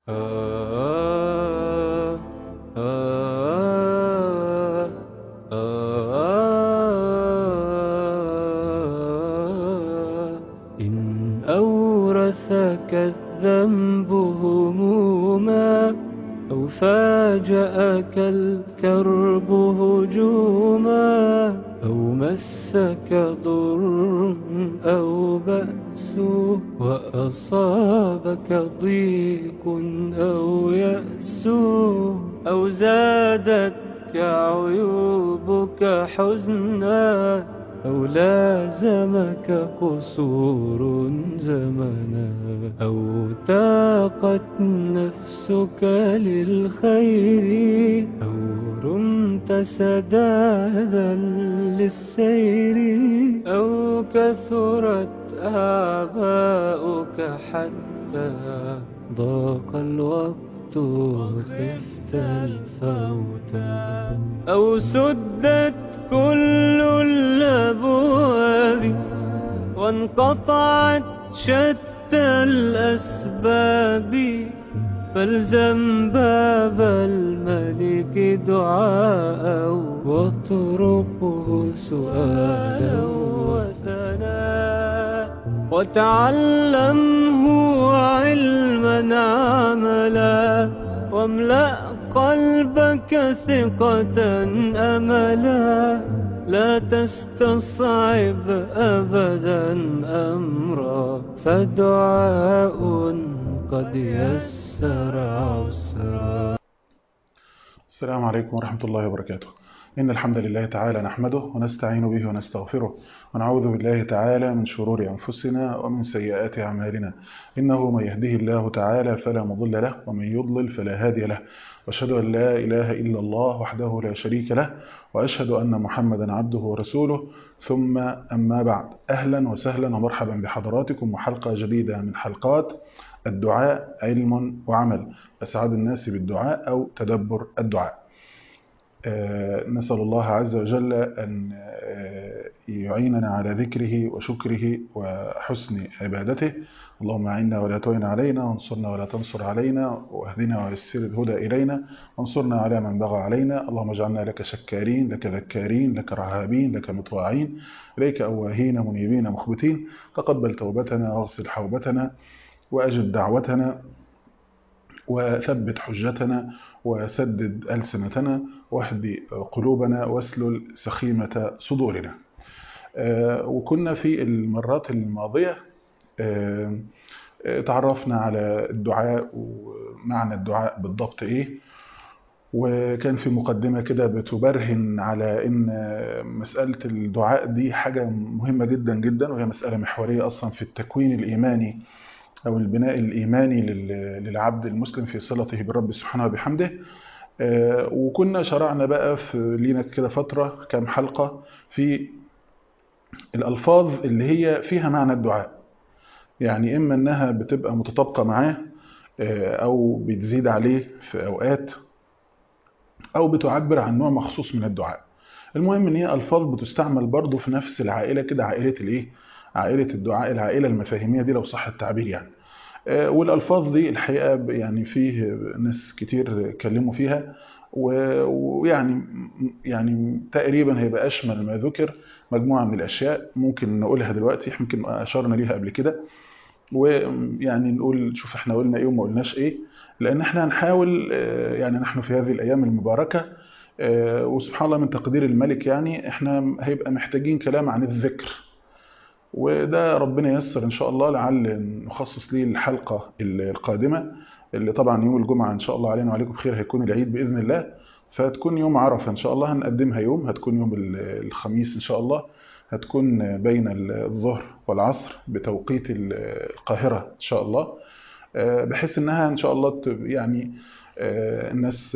إن أورثك الذنب هموما أو فاجأك الكرب هجوما أو مسك ضر أو بأس وأصابك ضيق أو يأس أو زادتك عيوبك حزنا أو لازمك قصور زمنا أو تاقت نفسك للخير أو رمت سدادا للسير أو كثرت آباؤك حتى ضاق الوقت وخفت الفوت أو سدت كل الأبواب وانقطعت شتى الأسباب فالزم باب الملك دعاء واطرقه سؤالا وثناء وتعلمه علما عملا واملأ قلبك ثقة أملا لا تستصعب أبدا أمرا فدعاء قد يسر عسرا السلام عليكم ورحمة الله وبركاته إن الحمد لله تعالى نحمده ونستعين به ونستغفره ونعوذ بالله تعالى من شرور أنفسنا ومن سيئات أعمالنا إنه من يهده الله تعالى فلا مضل له ومن يضلل فلا هادي له وأشهد أن لا إله إلا الله وحده لا شريك له وأشهد أن محمدا عبده ورسوله ثم أما بعد أهلا وسهلا ومرحبا بحضراتكم وحلقة جديدة من حلقات الدعاء علم وعمل أسعد الناس بالدعاء أو تدبر الدعاء نسأل الله عز وجل أن يعيننا على ذكره وشكره وحسن عبادته اللهم أعنا ولا تعين علينا وانصرنا ولا تنصر علينا واهدنا ويسر الهدى إلينا وانصرنا على من بغى علينا اللهم اجعلنا لك شكارين لك ذكارين لك رهابين لك مطواعين إليك أواهين منيبين مخبتين تقبل توبتنا واغسل حوبتنا وأجب دعوتنا وثبت حجتنا وسدد ألسنتنا واهدي قلوبنا واسلل سخيمة صدورنا وكنا في المرات الماضية تعرفنا على الدعاء ومعنى الدعاء بالضبط ايه وكان في مقدمة كده بتبرهن على ان مسألة الدعاء دي حاجة مهمة جدا جدا وهي مسألة محورية اصلا في التكوين الايماني او البناء الايماني للعبد المسلم في صلته بالرب سبحانه وبحمده وكنا شرعنا بقى في لينا كده فترة كام حلقة في الألفاظ اللي هي فيها معنى الدعاء يعني إما إنها بتبقى متطابقة معاه أو بتزيد عليه في أوقات أو بتعبر عن نوع مخصوص من الدعاء المهم إن هي ألفاظ بتستعمل برضه في نفس العائلة كده عائلة الإيه؟ عائلة الدعاء العائلة المفاهيمية دي لو صح التعبير يعني والألفاظ دي الحقيقة يعني فيه ناس كتير اتكلموا فيها ويعني يعني تقريبا هيبقى أشمل ما ذكر مجموعة من الأشياء ممكن نقولها دلوقتي يمكن أشرنا ليها قبل كده ويعني نقول شوف احنا قلنا ايه وما قلناش ايه لأن احنا هنحاول يعني نحن في هذه الأيام المباركة وسبحان الله من تقدير الملك يعني احنا هيبقى محتاجين كلام عن الذكر وده ربنا ييسر ان شاء الله لعل نخصص ليه الحلقه القادمه اللي طبعا يوم الجمعه ان شاء الله علينا وعليكم بخير هيكون العيد باذن الله فتكون يوم عرفه ان شاء الله هنقدمها يوم هتكون يوم الخميس ان شاء الله هتكون بين الظهر والعصر بتوقيت القاهره ان شاء الله بحيث انها ان شاء الله يعني الناس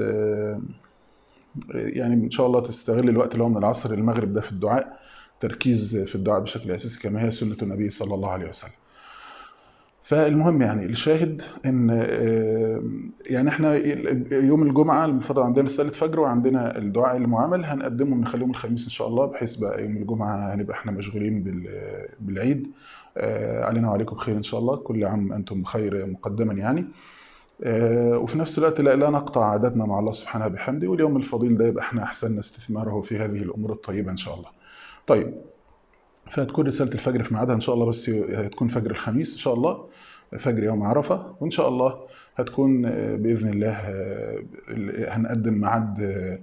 يعني ان شاء الله تستغل الوقت اللي هو من العصر للمغرب ده في الدعاء تركيز في الدعاء بشكل أساسي كما هي سنة النبي صلى الله عليه وسلم فالمهم يعني الشاهد ان يعني احنا يوم الجمعه المفروض عندنا صلاه فجر وعندنا الدعاء المعامل هنقدمه نخليه يوم الخميس ان شاء الله بحيث بقى يوم الجمعه هنبقى احنا مشغولين بالعيد علينا وعليكم بخير ان شاء الله كل عام انتم بخير مقدما يعني آه، وفي نفس الوقت لا, لا نقطع عاداتنا مع الله سبحانه وبحمده واليوم الفضيل ده يبقى احنا احسننا استثماره في هذه الامور الطيبه ان شاء الله. طيب فهتكون رساله الفجر في ميعادها ان شاء الله بس هتكون فجر الخميس ان شاء الله فجر يوم عرفه وان شاء الله هتكون آه، باذن الله آه، ال- هنقدم ميعاد آه،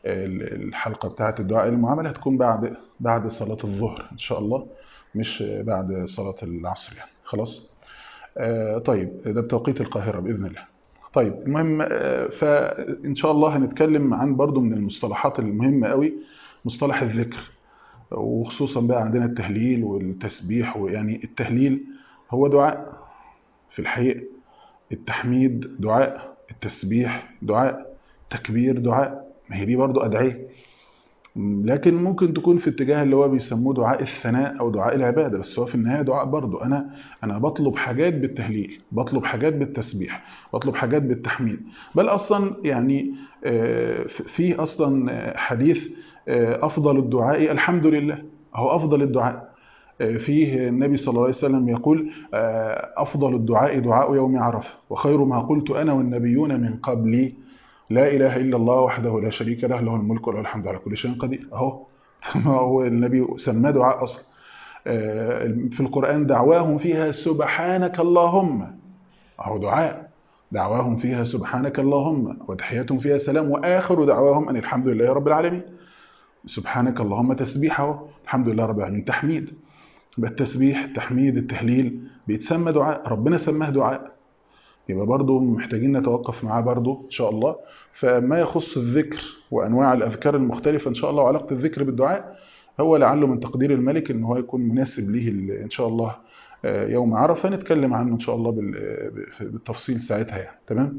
الحلقه بتاعه الدعاء المعامله هتكون بعد بعد صلاه الظهر ان شاء الله مش بعد صلاه العصر يعني خلاص آه، طيب ده بتوقيت القاهره باذن الله طيب المهم آه، فان شاء الله هنتكلم عن برضو من المصطلحات المهمه قوي مصطلح الذكر وخصوصا بقى عندنا التهليل والتسبيح ويعني التهليل هو دعاء في الحقيقه التحميد دعاء التسبيح دعاء تكبير دعاء ما هي دي برضو ادعيه لكن ممكن تكون في اتجاه اللي هو بيسموه دعاء الثناء او دعاء العباده بس هو في النهايه دعاء برضو انا انا بطلب حاجات بالتهليل بطلب حاجات بالتسبيح بطلب حاجات بالتحميد بل اصلا يعني آه، في اصلا آه، حديث آه، افضل الدعاء الحمد لله هو افضل الدعاء آه، فيه النبي صلى الله عليه وسلم يقول آه، افضل الدعاء دعاء يوم عرفه وخير ما قلت انا والنبيون من قبلي لا اله الا الله وحده لا شريك له له الملك وله الحمد على كل شيء قدير اهو ما هو النبي سماه دعاء اصلا آه، في القران دعواهم فيها سبحانك اللهم اهو دعاء دعواهم فيها سبحانك اللهم وتحياتهم فيها سلام واخر دعواهم ان الحمد لله رب العالمين سبحانك اللهم تسبيحه الحمد لله رب العالمين تحميد يبقى التسبيح التحميد التهليل بيتسمى دعاء ربنا سماه دعاء يبقى برضو محتاجين نتوقف معاه برضو إن شاء الله فما يخص الذكر وأنواع الأذكار المختلفة إن شاء الله وعلاقة الذكر بالدعاء هو لعله من تقدير الملك إن هو يكون مناسب ليه ال- إن شاء الله آه، يوم عرفة نتكلم عنه إن شاء الله بال- بالتفصيل ساعتها يعني تمام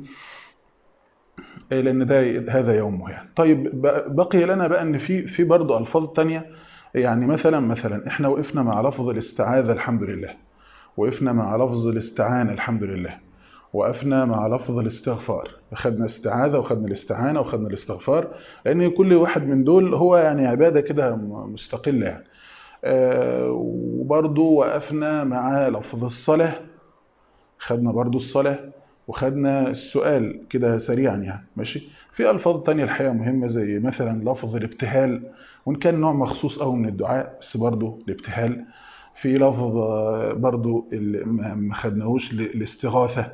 آه، لأن ده هذا يومه يعني طيب ب- بقي لنا بقى إن في في برضو ألفاظ تانية يعني مثلا مثلا إحنا وقفنا مع لفظ الاستعاذة الحمد لله وقفنا مع لفظ الاستعانة الحمد لله وقفنا مع لفظ الاستغفار أخذنا استعاذة وخدنا الاستعانة وخدنا الاستغفار لأن كل واحد من دول هو يعني عبادة كده م- مستقلة يعني آه، وبرضو وقفنا مع لفظ الصلاة خدنا برضو الصلاة وخدنا السؤال كده سريعا يعني ماشي في ألفاظ تانية الحقيقة مهمة زي مثلا لفظ الابتهال وإن كان نوع مخصوص أو من الدعاء بس برضو الابتهال في لفظ آه، برضو اللي ما ما خدناهوش ل- الاستغاثة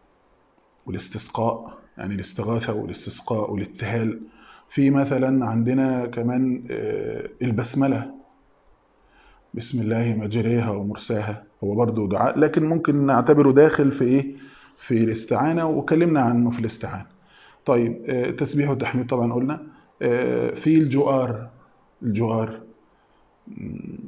والاستسقاء يعني الاستغاثة والاستسقاء والابتهال في مثلا عندنا كمان آه، البسملة بسم الله مجريها ومرساها هو برضو دعاء لكن ممكن نعتبره داخل في ايه في الاستعانة وكلمنا عنه في الاستعانة طيب آه، تسبيح وتحميد طبعا قلنا آه، في الجؤار الجؤار م،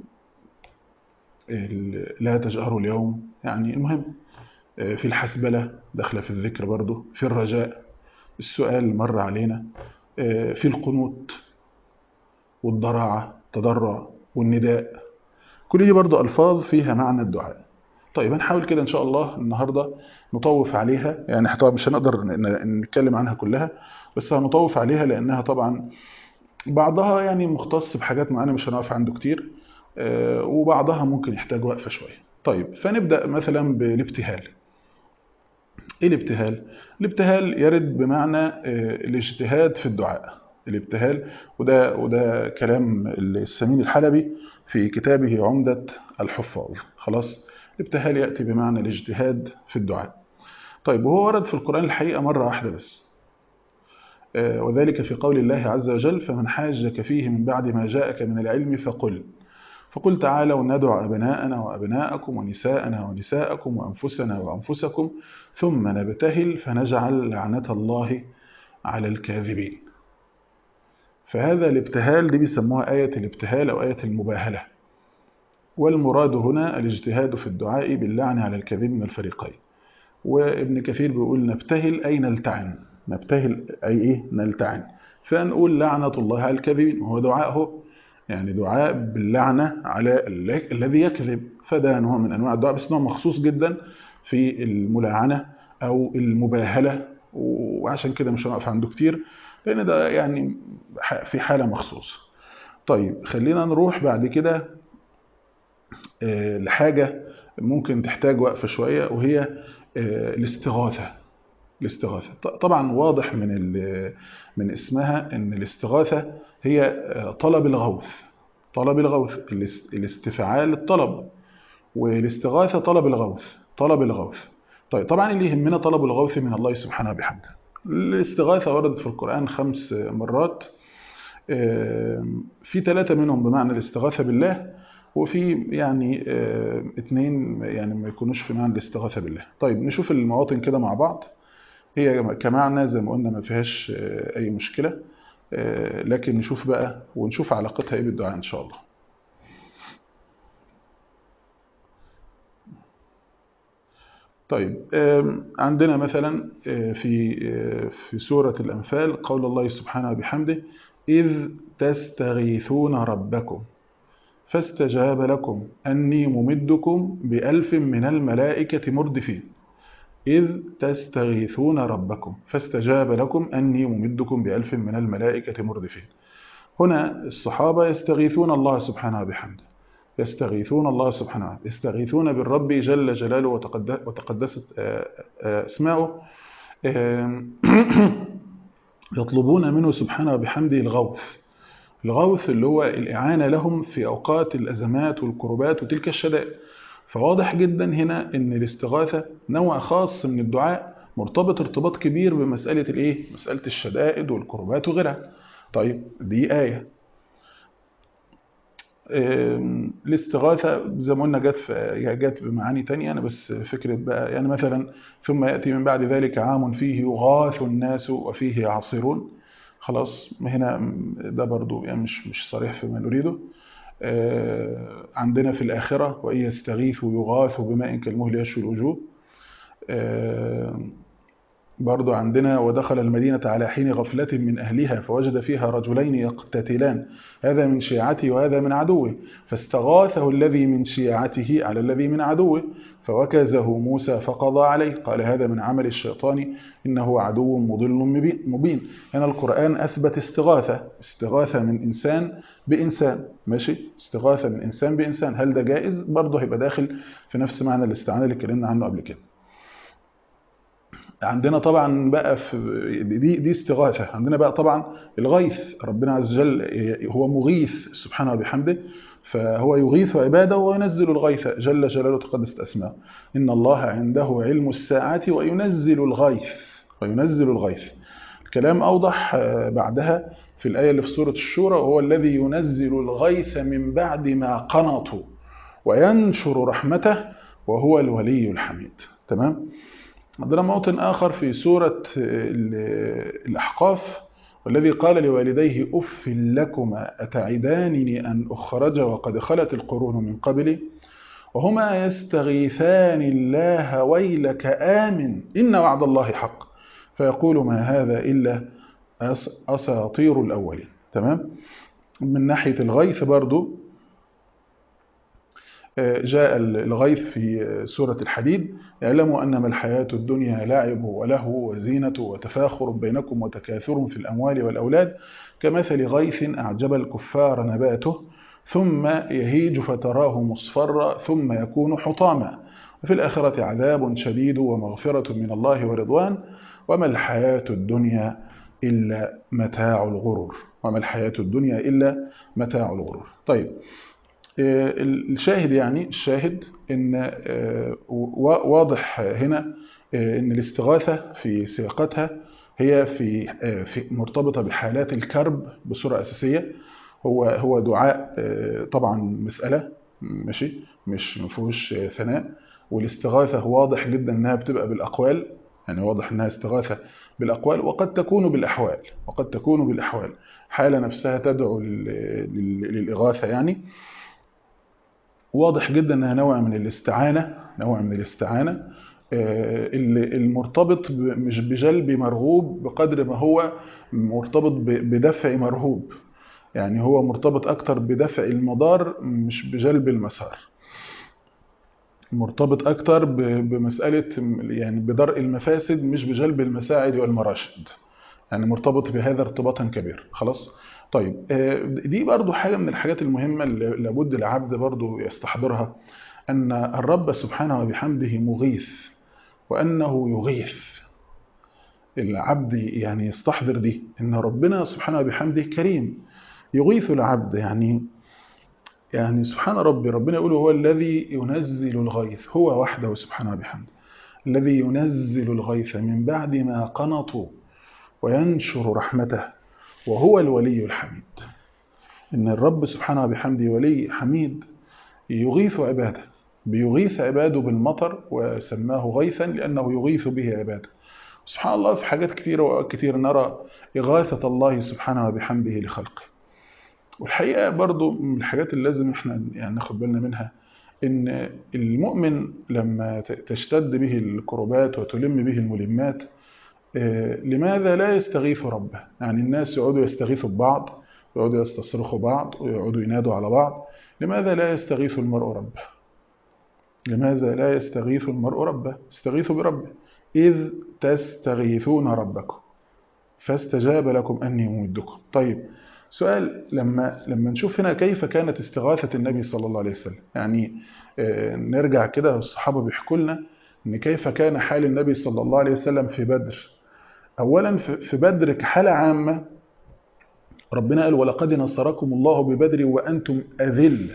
ال- لا تجأروا اليوم يعني المهم آه، في الحسبلة داخلة في الذكر برضو في الرجاء السؤال مر علينا آه، في القنوت والضراعة تضرع والنداء كل دي برضو ألفاظ فيها معنى الدعاء طيب هنحاول كده إن شاء الله النهاردة نطوف عليها يعني إحنا طبعا مش هنقدر ن- ن- نتكلم عنها كلها بس هنطوف عليها لأنها طبعا بعضها يعني مختص بحاجات معينة مش هنقف عنده كتير آه، وبعضها ممكن يحتاج وقفة شوية طيب فنبدأ مثلا بالابتهال ايه الابتهال الابتهال يرد بمعنى آه، الاجتهاد في الدعاء الابتهال وده وده كلام السمين الحلبي في كتابه عمدة الحفاظ خلاص الابتهال يأتي بمعنى الاجتهاد في الدعاء طيب وهو ورد في القرآن الحقيقة مرة واحدة بس آه، وذلك في قول الله عز وجل فمن حاجك فيه من بعد ما جاءك من العلم فقل فقل تعالوا ندع أبناءنا وأبناءكم ونساءنا ونساءكم وأنفسنا وأنفسكم ثم نبتهل فنجعل لعنة الله على الكاذبين فهذا الابتهال دي بيسموها آية الابتهال أو آية المباهلة والمراد هنا الاجتهاد في الدعاء باللعن على الكاذب من الفريقين وابن كثير بيقول نبتهل أي نلتعن نبتهل أي إيه نلتعن فنقول لعنة الله على الكاذبين وهو دعاءه يعني دعاء باللعنة على ال- الذي يكذب فده نوع من أنواع الدعاء بس نوع مخصوص جدا في الملاعنة أو المباهلة وعشان كده مش هنقف عنده كتير لأن ده يعني ح- في حالة مخصوصة طيب خلينا نروح بعد كده آه، لحاجة ممكن تحتاج وقفة شوية وهي آه، الاستغاثة الاستغاثة ط- طبعا واضح من ال- من اسمها ان الاستغاثة هي آه، طلب الغوث طلب الغوث الاس- الاستفعال الطلب والاستغاثة طلب الغوث طلب الغوث طيب طبعا اللي يهمنا طلب الغوث من الله سبحانه وبحمده الاستغاثة وردت في القرآن خمس مرات آم، في ثلاثة منهم بمعنى الاستغاثة بالله وفي يعني آم، اتنين يعني ما يكونوش في معنى الاستغاثة بالله طيب نشوف المواطن كده مع بعض هي كمعنى زي ما قلنا ما فيهاش آه، أي مشكلة آه، لكن نشوف بقى ونشوف علاقتها ايه بالدعاء إن شاء الله طيب آم، عندنا مثلا آه، في آه، في سورة الأنفال قول الله سبحانه وبحمده إذ تستغيثون ربكم فاستجاب لكم أني ممدكم بألف من الملائكة مردفين إذ تستغيثون ربكم فاستجاب لكم أني ممدكم بألف من الملائكة مردفين هنا الصحابة يستغيثون الله سبحانه وبحمده يستغيثون الله سبحانه وتعالى يستغيثون بالرب جل جلاله وتقد- وتقدست آه، آه، اسماؤه آم، يطلبون منه سبحانه وبحمده الغوث الغوث اللي هو الإعانة لهم في أوقات الأزمات والكربات وتلك الشدائد فواضح جدا هنا أن الاستغاثة نوع خاص من الدعاء مرتبط ارتباط كبير بمسألة الإيه؟ مسألة الشدائد والكربات وغيرها طيب دي آية آم، الاستغاثة زي ما قلنا جت في جت بمعاني تانية أنا بس فكرة بقى يعني مثلا ثم يأتي من بعد ذلك عام فيه يغاث الناس وفيه يعصرون خلاص هنا ده برضو يعني مش مش صريح فيما نريده آه، عندنا في الآخرة وإن يستغيثوا يغاثوا بماء كالمهل يشوي الوجوه آه، برضو عندنا ودخل المدينة على حين غفلة من أهلها فوجد فيها رجلين يقتتلان هذا من شيعته وهذا من عدوه فاستغاثه الذي من شيعته على الذي من عدوه فوكزه موسى فقضى عليه قال هذا من عمل الشيطان إنه عدو مضل مبين- مبين هنا القرآن أثبت استغاثة استغاثة من إنسان بإنسان ماشي استغاثة من إنسان بإنسان هل ده جائز برضه هيبقى داخل في نفس معنى الاستعانة اللي اتكلمنا عنه قبل كده عندنا طبعا بقى في دي دي استغاثة عندنا بقى طبعا الغيث ربنا عز وجل هو مغيث سبحانه وبحمده فهو يغيث عباده وينزل الغيث جل جلاله تقدست أسماءه إن الله عنده علم الساعة وينزل الغيث وينزل الغيث الكلام أوضح آه، بعدها في الآية اللي في سورة الشورى وهو الذي ينزل الغيث من بعد ما قنطوا وينشر رحمته وهو الولي الحميد تمام عندنا موطن آخر في سورة ال- الأحقاف والذي قال لوالديه أف لكما أتعدانني أن أخرج وقد خلت القرون من قبلي وهما يستغيثان الله ويلك آمن إن وعد الله حق فيقول ما هذا إلا أس- أساطير الأولين تمام من ناحية الغيث برضو جاء الغيث في سورة الحديد اعلموا أنما الحياة الدنيا لعب ولهو وزينة وتفاخر بينكم وتكاثر في الأموال والأولاد كمثل غيث أعجب الكفار نباته ثم يهيج فتراه مصفرا ثم يكون حطاما وفي الآخرة عذاب شديد ومغفرة من الله ورضوان وما الحياة الدنيا إلا متاع الغرور وما الحياة الدنيا إلا متاع الغرور طيب آه، الشاهد يعني الشاهد ان آه، وا- واضح هنا آه، ان الاستغاثه في سياقتها هي في آه، في مرتبطه بحالات الكرب بصوره اساسيه هو هو دعاء آه، طبعا مساله ماشي مش ما فيهوش آه، ثناء والاستغاثه واضح جدا انها بتبقى بالاقوال يعني واضح انها استغاثه بالاقوال وقد تكون بالاحوال وقد تكون بالاحوال حاله نفسها تدعو لل- لل- للاغاثه يعني واضح جدا انها نوع من الاستعانه نوع من الاستعانه آه، اللي- المرتبط ب- مش بجلب مرغوب بقدر ما هو مرتبط ب- بدفع مرهوب يعني هو مرتبط اكتر بدفع المضار مش بجلب المسار مرتبط اكتر ب- بمساله يعني بدرء المفاسد مش بجلب المساعد والمراشد يعني مرتبط بهذا ارتباطا كبيرا خلاص طيب آه، دي برضو حاجة من الحاجات المهمة اللي لابد العبد برضو يستحضرها أن الرب سبحانه وبحمده مغيث وأنه يغيث العبد يعني يستحضر دي ان ربنا سبحانه وبحمده كريم يغيث العبد يعني يعني سبحان ربي ربنا يقول هو الذي ينزل الغيث هو وحده سبحانه وبحمده الذي ينزل الغيث من بعد ما قنطوا وينشر رحمته وهو الولي الحميد إن الرب سبحانه وبحمده ولي حميد يغيث عباده بيغيث عباده بالمطر وسماه غيثا لأنه يغيث به عباده سبحان الله في حاجات كثيرة وأوقات كثير نرى إغاثة الله سبحانه وبحمده لخلقه والحقيقة برضو من الحاجات اللي لازم احنا يعني ناخد بالنا منها ان المؤمن لما تشتد به الكربات وتلم به الملمات لماذا لا يستغيث ربه يعني الناس يقعدوا يستغيثوا ببعض يقعدوا يستصرخوا بعض ويقعدوا ينادوا على بعض لماذا لا يستغيث المرء ربه لماذا لا يستغيث المرء ربه استغيثوا بربه إذ تستغيثون ربكم فاستجاب لكم أني ممدكم طيب سؤال لما لما نشوف هنا كيف كانت استغاثة النبي صلى الله عليه وسلم يعني نرجع كده الصحابة بيحكوا لنا ان كيف كان حال النبي صلى الله عليه وسلم في بدر اولا في بدر كحالة عامة ربنا قال ولقد نصركم الله ببدر وانتم اذل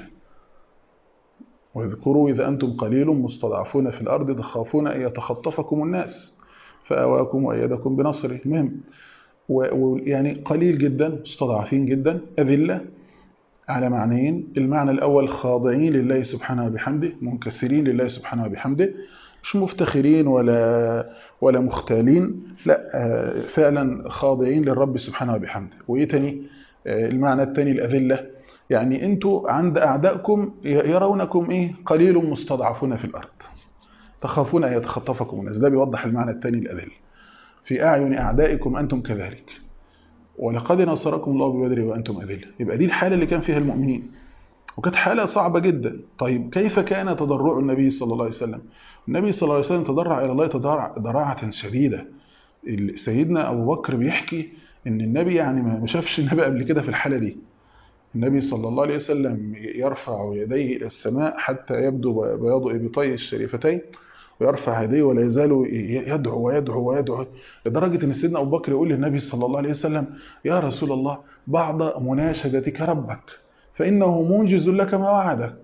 واذكروا اذا انتم قليل مستضعفون في الارض تخافون ان يتخطفكم الناس فاواكم وايدكم بنصره المهم ويعني قليل جدا مستضعفين جدا أذلة على معنيين المعنى الأول خاضعين لله سبحانه وبحمده منكسرين لله سبحانه وبحمده مش مفتخرين ولا ولا مختالين لا فعلا خاضعين للرب سبحانه وبحمده وإيه تاني المعنى الثاني الأذلة يعني أنتوا عند أعدائكم يرونكم إيه قليل مستضعفون في الأرض تخافون أن يتخطفكم الناس ده بيوضح المعنى الثاني الأذلة في أعين أعدائكم أنتم كذلك ولقد نصركم الله ببدر وأنتم أذلة يبقى دي الحالة اللي كان فيها المؤمنين وكانت حالة صعبة جدا طيب كيف كان تضرع النبي صلى الله عليه وسلم النبي صلى الله عليه وسلم تضرع إلى الله تضرع ضراعة شديدة سيدنا أبو بكر بيحكي إن النبي يعني ما شافش النبي قبل كده في الحالة دي النبي صلى الله عليه وسلم يرفع يديه إلى السماء حتى يبدو بياض إبطيه الشريفتين ويرفع يديه ولا يزال يدعو ويدعو ويدعو لدرجة أن سيدنا أبو بكر يقول للنبي صلى الله عليه وسلم يا رسول الله بعد مناشدتك ربك فإنه منجز لك ما وعدك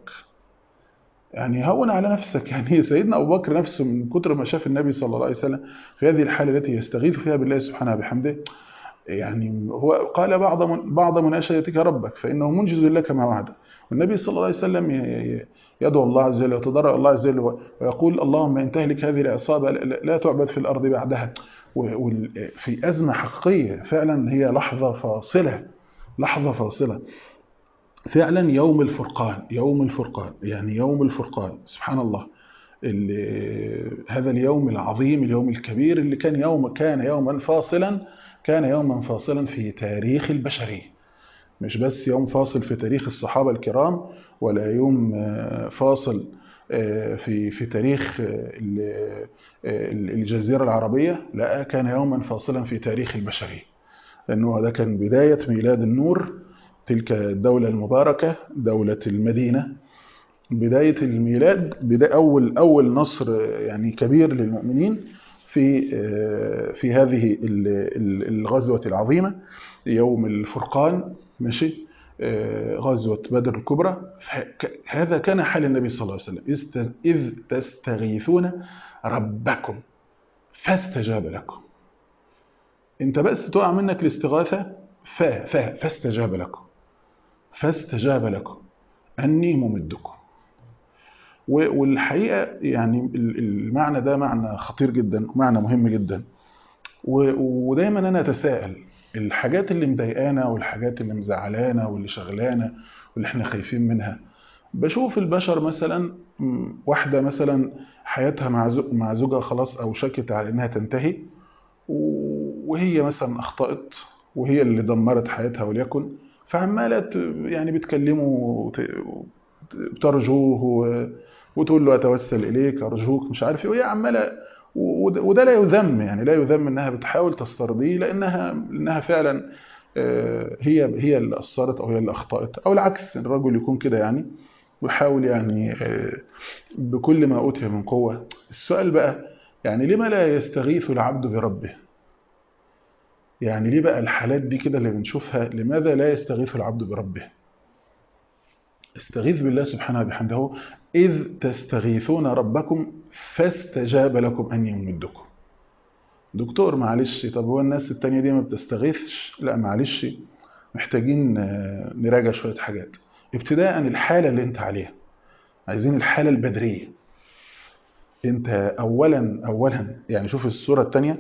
يعني هون على نفسك يعني سيدنا أبو بكر نفسه من كتر ما شاف النبي صلى الله عليه وسلم في هذه الحالة التي يستغيث فيها بالله سبحانه بحمده يعني هو قال بعض بعض مناشدتك ربك فإنه منجز لك ما وعدك والنبي صلى الله عليه وسلم يدعو الله عز وجل ويتضرع الله عز وجل ويقول اللهم ان تهلك هذه العصابه لا تعبد في الارض بعدها في ازمه حقيقيه فعلا هي لحظه فاصله لحظه فاصله فعلا يوم الفرقان يوم الفرقان يعني يوم الفرقان سبحان الله هذا اليوم العظيم اليوم الكبير اللي كان يوم كان يوما فاصلا كان يوما فاصلا في تاريخ البشريه مش بس يوم فاصل في تاريخ الصحابة الكرام ولا يوم فاصل في في تاريخ الجزيرة العربية لا كان يوما فاصلا في تاريخ البشرية لأنه ده كان بداية ميلاد النور تلك الدولة المباركة دولة المدينة بداية الميلاد بداية أول أول نصر يعني كبير للمؤمنين في في هذه الغزوة العظيمة يوم الفرقان ماشي غزوة بدر الكبرى هذا كان حال النبي صلى الله عليه وسلم إذ تستغيثون ربكم فاستجاب لكم انت بس تقع منك الاستغاثة فا فا فاستجاب لكم فاستجاب لكم أني ممدكم والحقيقة يعني المعنى ده معنى خطير جدا ومعنى مهم جدا ودايما أنا أتساءل الحاجات اللي مضايقانا والحاجات اللي مزعلانا واللي شغلانا واللي احنا خايفين منها بشوف البشر مثلا واحدة مثلا حياتها مع مع زوجها خلاص أو شكت على إنها تنتهي وهي مثلا أخطأت وهي اللي دمرت حياتها وليكن فعمالة يعني بتكلمه وترجوه وتقول له أتوسل إليك أرجوك مش عارف إيه وهي عمالة وده لا يذم يعني لا يذم انها بتحاول تسترضيه لانها لانها فعلا هي هي اللي قصرت او هي اللي اخطات او العكس الرجل يكون كده يعني ويحاول يعني بكل ما اوتي من قوه السؤال بقى يعني لما لا يستغيث العبد بربه يعني ليه بقى الحالات دي كده اللي بنشوفها لماذا لا يستغيث العبد بربه استغيث بالله سبحانه وبحمده إذ تستغيثون ربكم فاستجاب لكم أن يمدكم دكتور معلش طب هو الناس التانية دي ما بتستغيثش لا معلش محتاجين نراجع شوية حاجات ابتداء الحالة اللي انت عليها عايزين الحالة البدرية انت اولا اولا يعني شوف السورة الثانية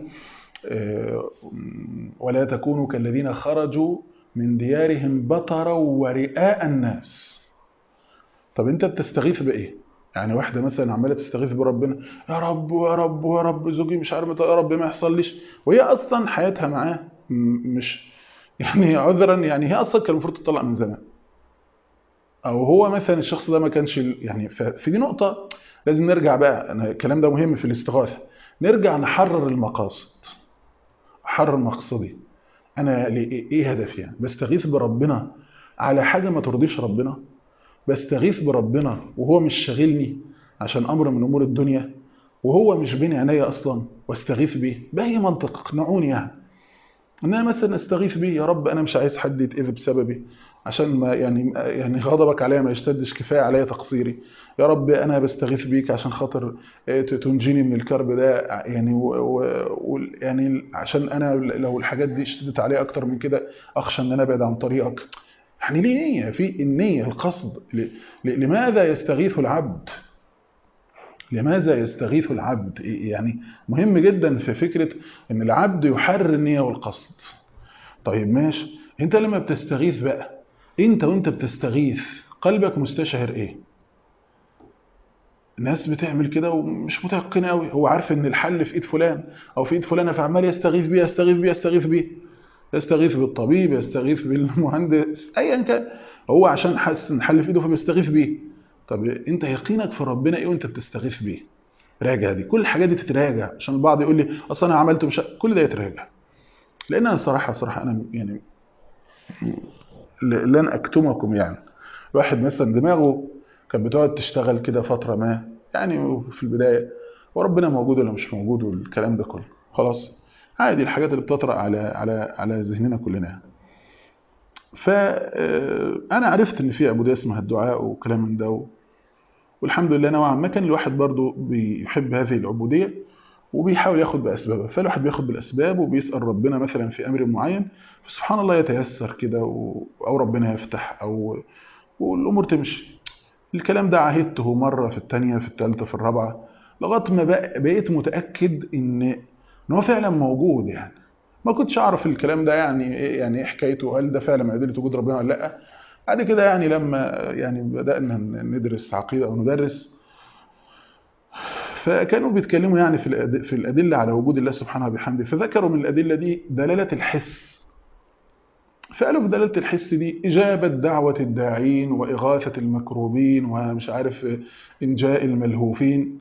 ولا تكونوا كالذين خرجوا من ديارهم بطرا ورئاء الناس طب انت بتستغيث بايه يعني واحدة مثلا عمالة تستغيث بربنا يا رب يا رب يا رب زوجي مش عارف يا رب ما يحصليش وهي اصلا حياتها معاه مش يعني عذرا يعني هي اصلا كان المفروض تطلق من زمان او هو مثلا الشخص ده ما كانش يعني في دي نقطة لازم نرجع بقى أنا الكلام ده مهم في الاستغاثة نرجع نحرر المقاصد احرر مقصدي انا ايه هدفي يعني بستغيث بربنا على حاجة ما ترضيش ربنا بستغيث بربنا وهو مش شاغلني عشان امر من امور الدنيا وهو مش بين عينيا اصلا واستغيث بيه باي منطق اقنعوني يعني ان انا مثلا استغيث بيه يا رب انا مش عايز حد يتاذي بسببي عشان ما يعني يعني غضبك عليا ما يشتدش كفايه عليا تقصيري يا رب انا بستغيث بيك عشان خاطر تنجيني من الكرب ده يعني و و يعني عشان انا لو الحاجات دي اشتدت عليا اكتر من كده اخشى ان انا ابعد عن طريقك يعني ليه نيه في النيه القصد لماذا يستغيث العبد لماذا يستغيث العبد يعني مهم جدا في فكره ان العبد يحرر النيه والقصد طيب ماشي انت لما بتستغيث بقى انت وانت بتستغيث قلبك مستشعر ايه الناس بتعمل كده ومش متيقنه قوي هو عارف ان الحل في ايد فلان او في ايد فلانه فعمال يستغيث بيه يستغيث بيه يستغيث بيه يستغيث بالطبيب يستغيث بالمهندس ايا كان هو عشان حاسس ان الحل في ايده فبيستغيث بيه طب انت يقينك في ربنا ايه وانت بتستغيث بيه راجع دي كل الحاجات دي تتراجع عشان البعض يقول لي اصل انا عملت مش كل ده يتراجع لان انا صراحه صراحه انا يعني لن اكتمكم يعني الواحد مثلا دماغه كانت بتقعد تشتغل كده فتره ما يعني في البدايه وربنا موجود ولا مش موجود والكلام ده كله خلاص عادي الحاجات اللي بتطرأ على على على ذهننا كلنا فانا عرفت ان في عبوديه اسمها الدعاء وكلام من ده والحمد لله نوعا ما كان الواحد برضو بيحب هذه العبوديه وبيحاول ياخد باسبابها فالواحد بياخد بالاسباب وبيسال ربنا مثلا في امر معين فسبحان الله يتيسر كده و... او ربنا يفتح او والامور تمشي الكلام ده عهدته مره في الثانيه في الثالثه في الرابعه لغايه ما بقيت متاكد ان ان هو فعلا موجود يعني ما كنتش اعرف الكلام ده يعني ايه يعني ايه حكايته هل ده فعلا معدل وجود ربنا ولا لا بعد كده يعني لما يعني بدانا ندرس عقيده او ندرس فكانوا بيتكلموا يعني في في الادله على وجود الله سبحانه وبحمده فذكروا من الادله دي دلاله الحس فقالوا في دلاله الحس دي اجابه دعوه الداعين واغاثه المكروبين ومش عارف انجاء الملهوفين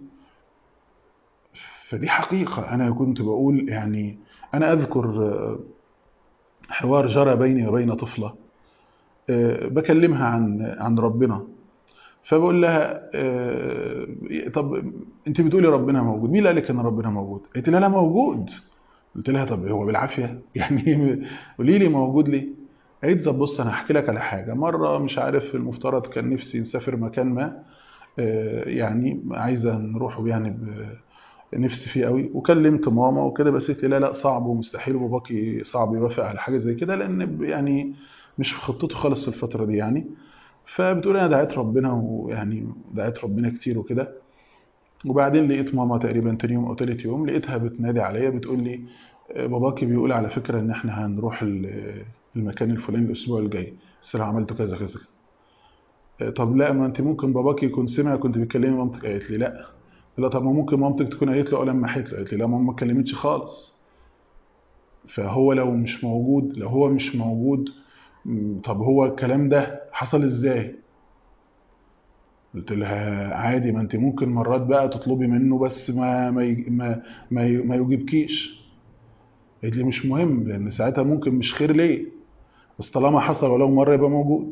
فدي حقيقه انا كنت بقول يعني انا اذكر حوار جرى بيني وبين طفله بكلمها عن عن ربنا فبقول لها طب انت بتقولي ربنا موجود مين قال لك ان ربنا موجود قالت لي لا موجود قلت لها طب هو بالعافيه يعني قولي لي موجود ليه قالت طب بص انا هحكي لك على حاجه مره مش عارف المفترض كان نفسي نسافر مكان ما يعني عايزه نروح يعني نفسي فيه قوي وكلمت ماما وكده بس قالت لي لا لا صعب ومستحيل وباباكي صعب يوافق على حاجه زي كده لان يعني مش في خطته خالص في الفتره دي يعني فبتقول انا دعيت ربنا ويعني دعيت ربنا كتير وكده وبعدين لقيت ماما تقريبا تاني يوم او تالت يوم لقيتها بتنادي عليا بتقول لي باباكي بيقول على فكره ان احنا هنروح المكان الفلاني الاسبوع الجاي بس لو عملت كذا كذا طب لا ما انت ممكن باباكي يكون سمع كنت بتكلمي مامتك قالت لي لا لا طب ما ممكن مامتك تكون قالت له اه لما حيت له قالت لي لا ماما ما اتكلمتش خالص فهو لو مش موجود لو هو مش موجود طب هو الكلام ده حصل ازاي قلت لها عادي ما انت ممكن مرات بقى تطلبي منه بس ما ما ما ما, ما يجيبكيش قالت لي مش مهم لان ساعتها ممكن مش خير ليه بس طالما حصل ولو مره يبقى موجود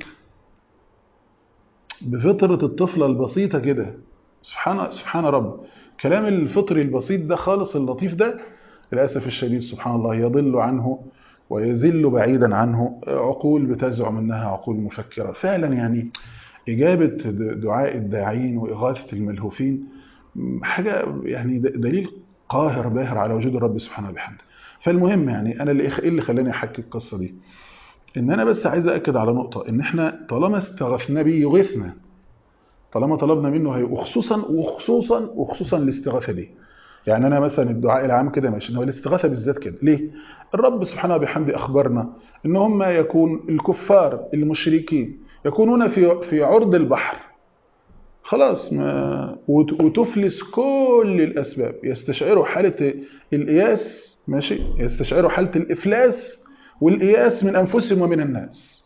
بفطره الطفله البسيطه كده سبحان سبحان رب كلام الفطري البسيط ده خالص اللطيف ده للاسف الشديد سبحان الله يضل عنه ويزل بعيدا عنه عقول بتزعم انها عقول مفكره فعلا يعني اجابه دعاء الداعين واغاثه الملهوفين حاجه يعني دليل قاهر باهر على وجود الرب سبحانه وبحمده فالمهم يعني انا اللي ايه اللي خلاني احكي القصه دي ان انا بس عايز اكد على نقطه ان احنا طالما استغفنا بيه يغيثنا طالما طلبنا منه هي وخصوصا وخصوصا وخصوصا الاستغاثه دي يعني انا مثلا الدعاء العام كده ماشي هو الاستغاثه بالذات كده ليه الرب سبحانه وبحمده اخبرنا ان هم يكون الكفار المشركين يكونون في في عرض البحر خلاص ما وتفلس كل الاسباب يستشعروا حاله الإياس ماشي يستشعروا حالة الإفلاس والإياس من أنفسهم ومن الناس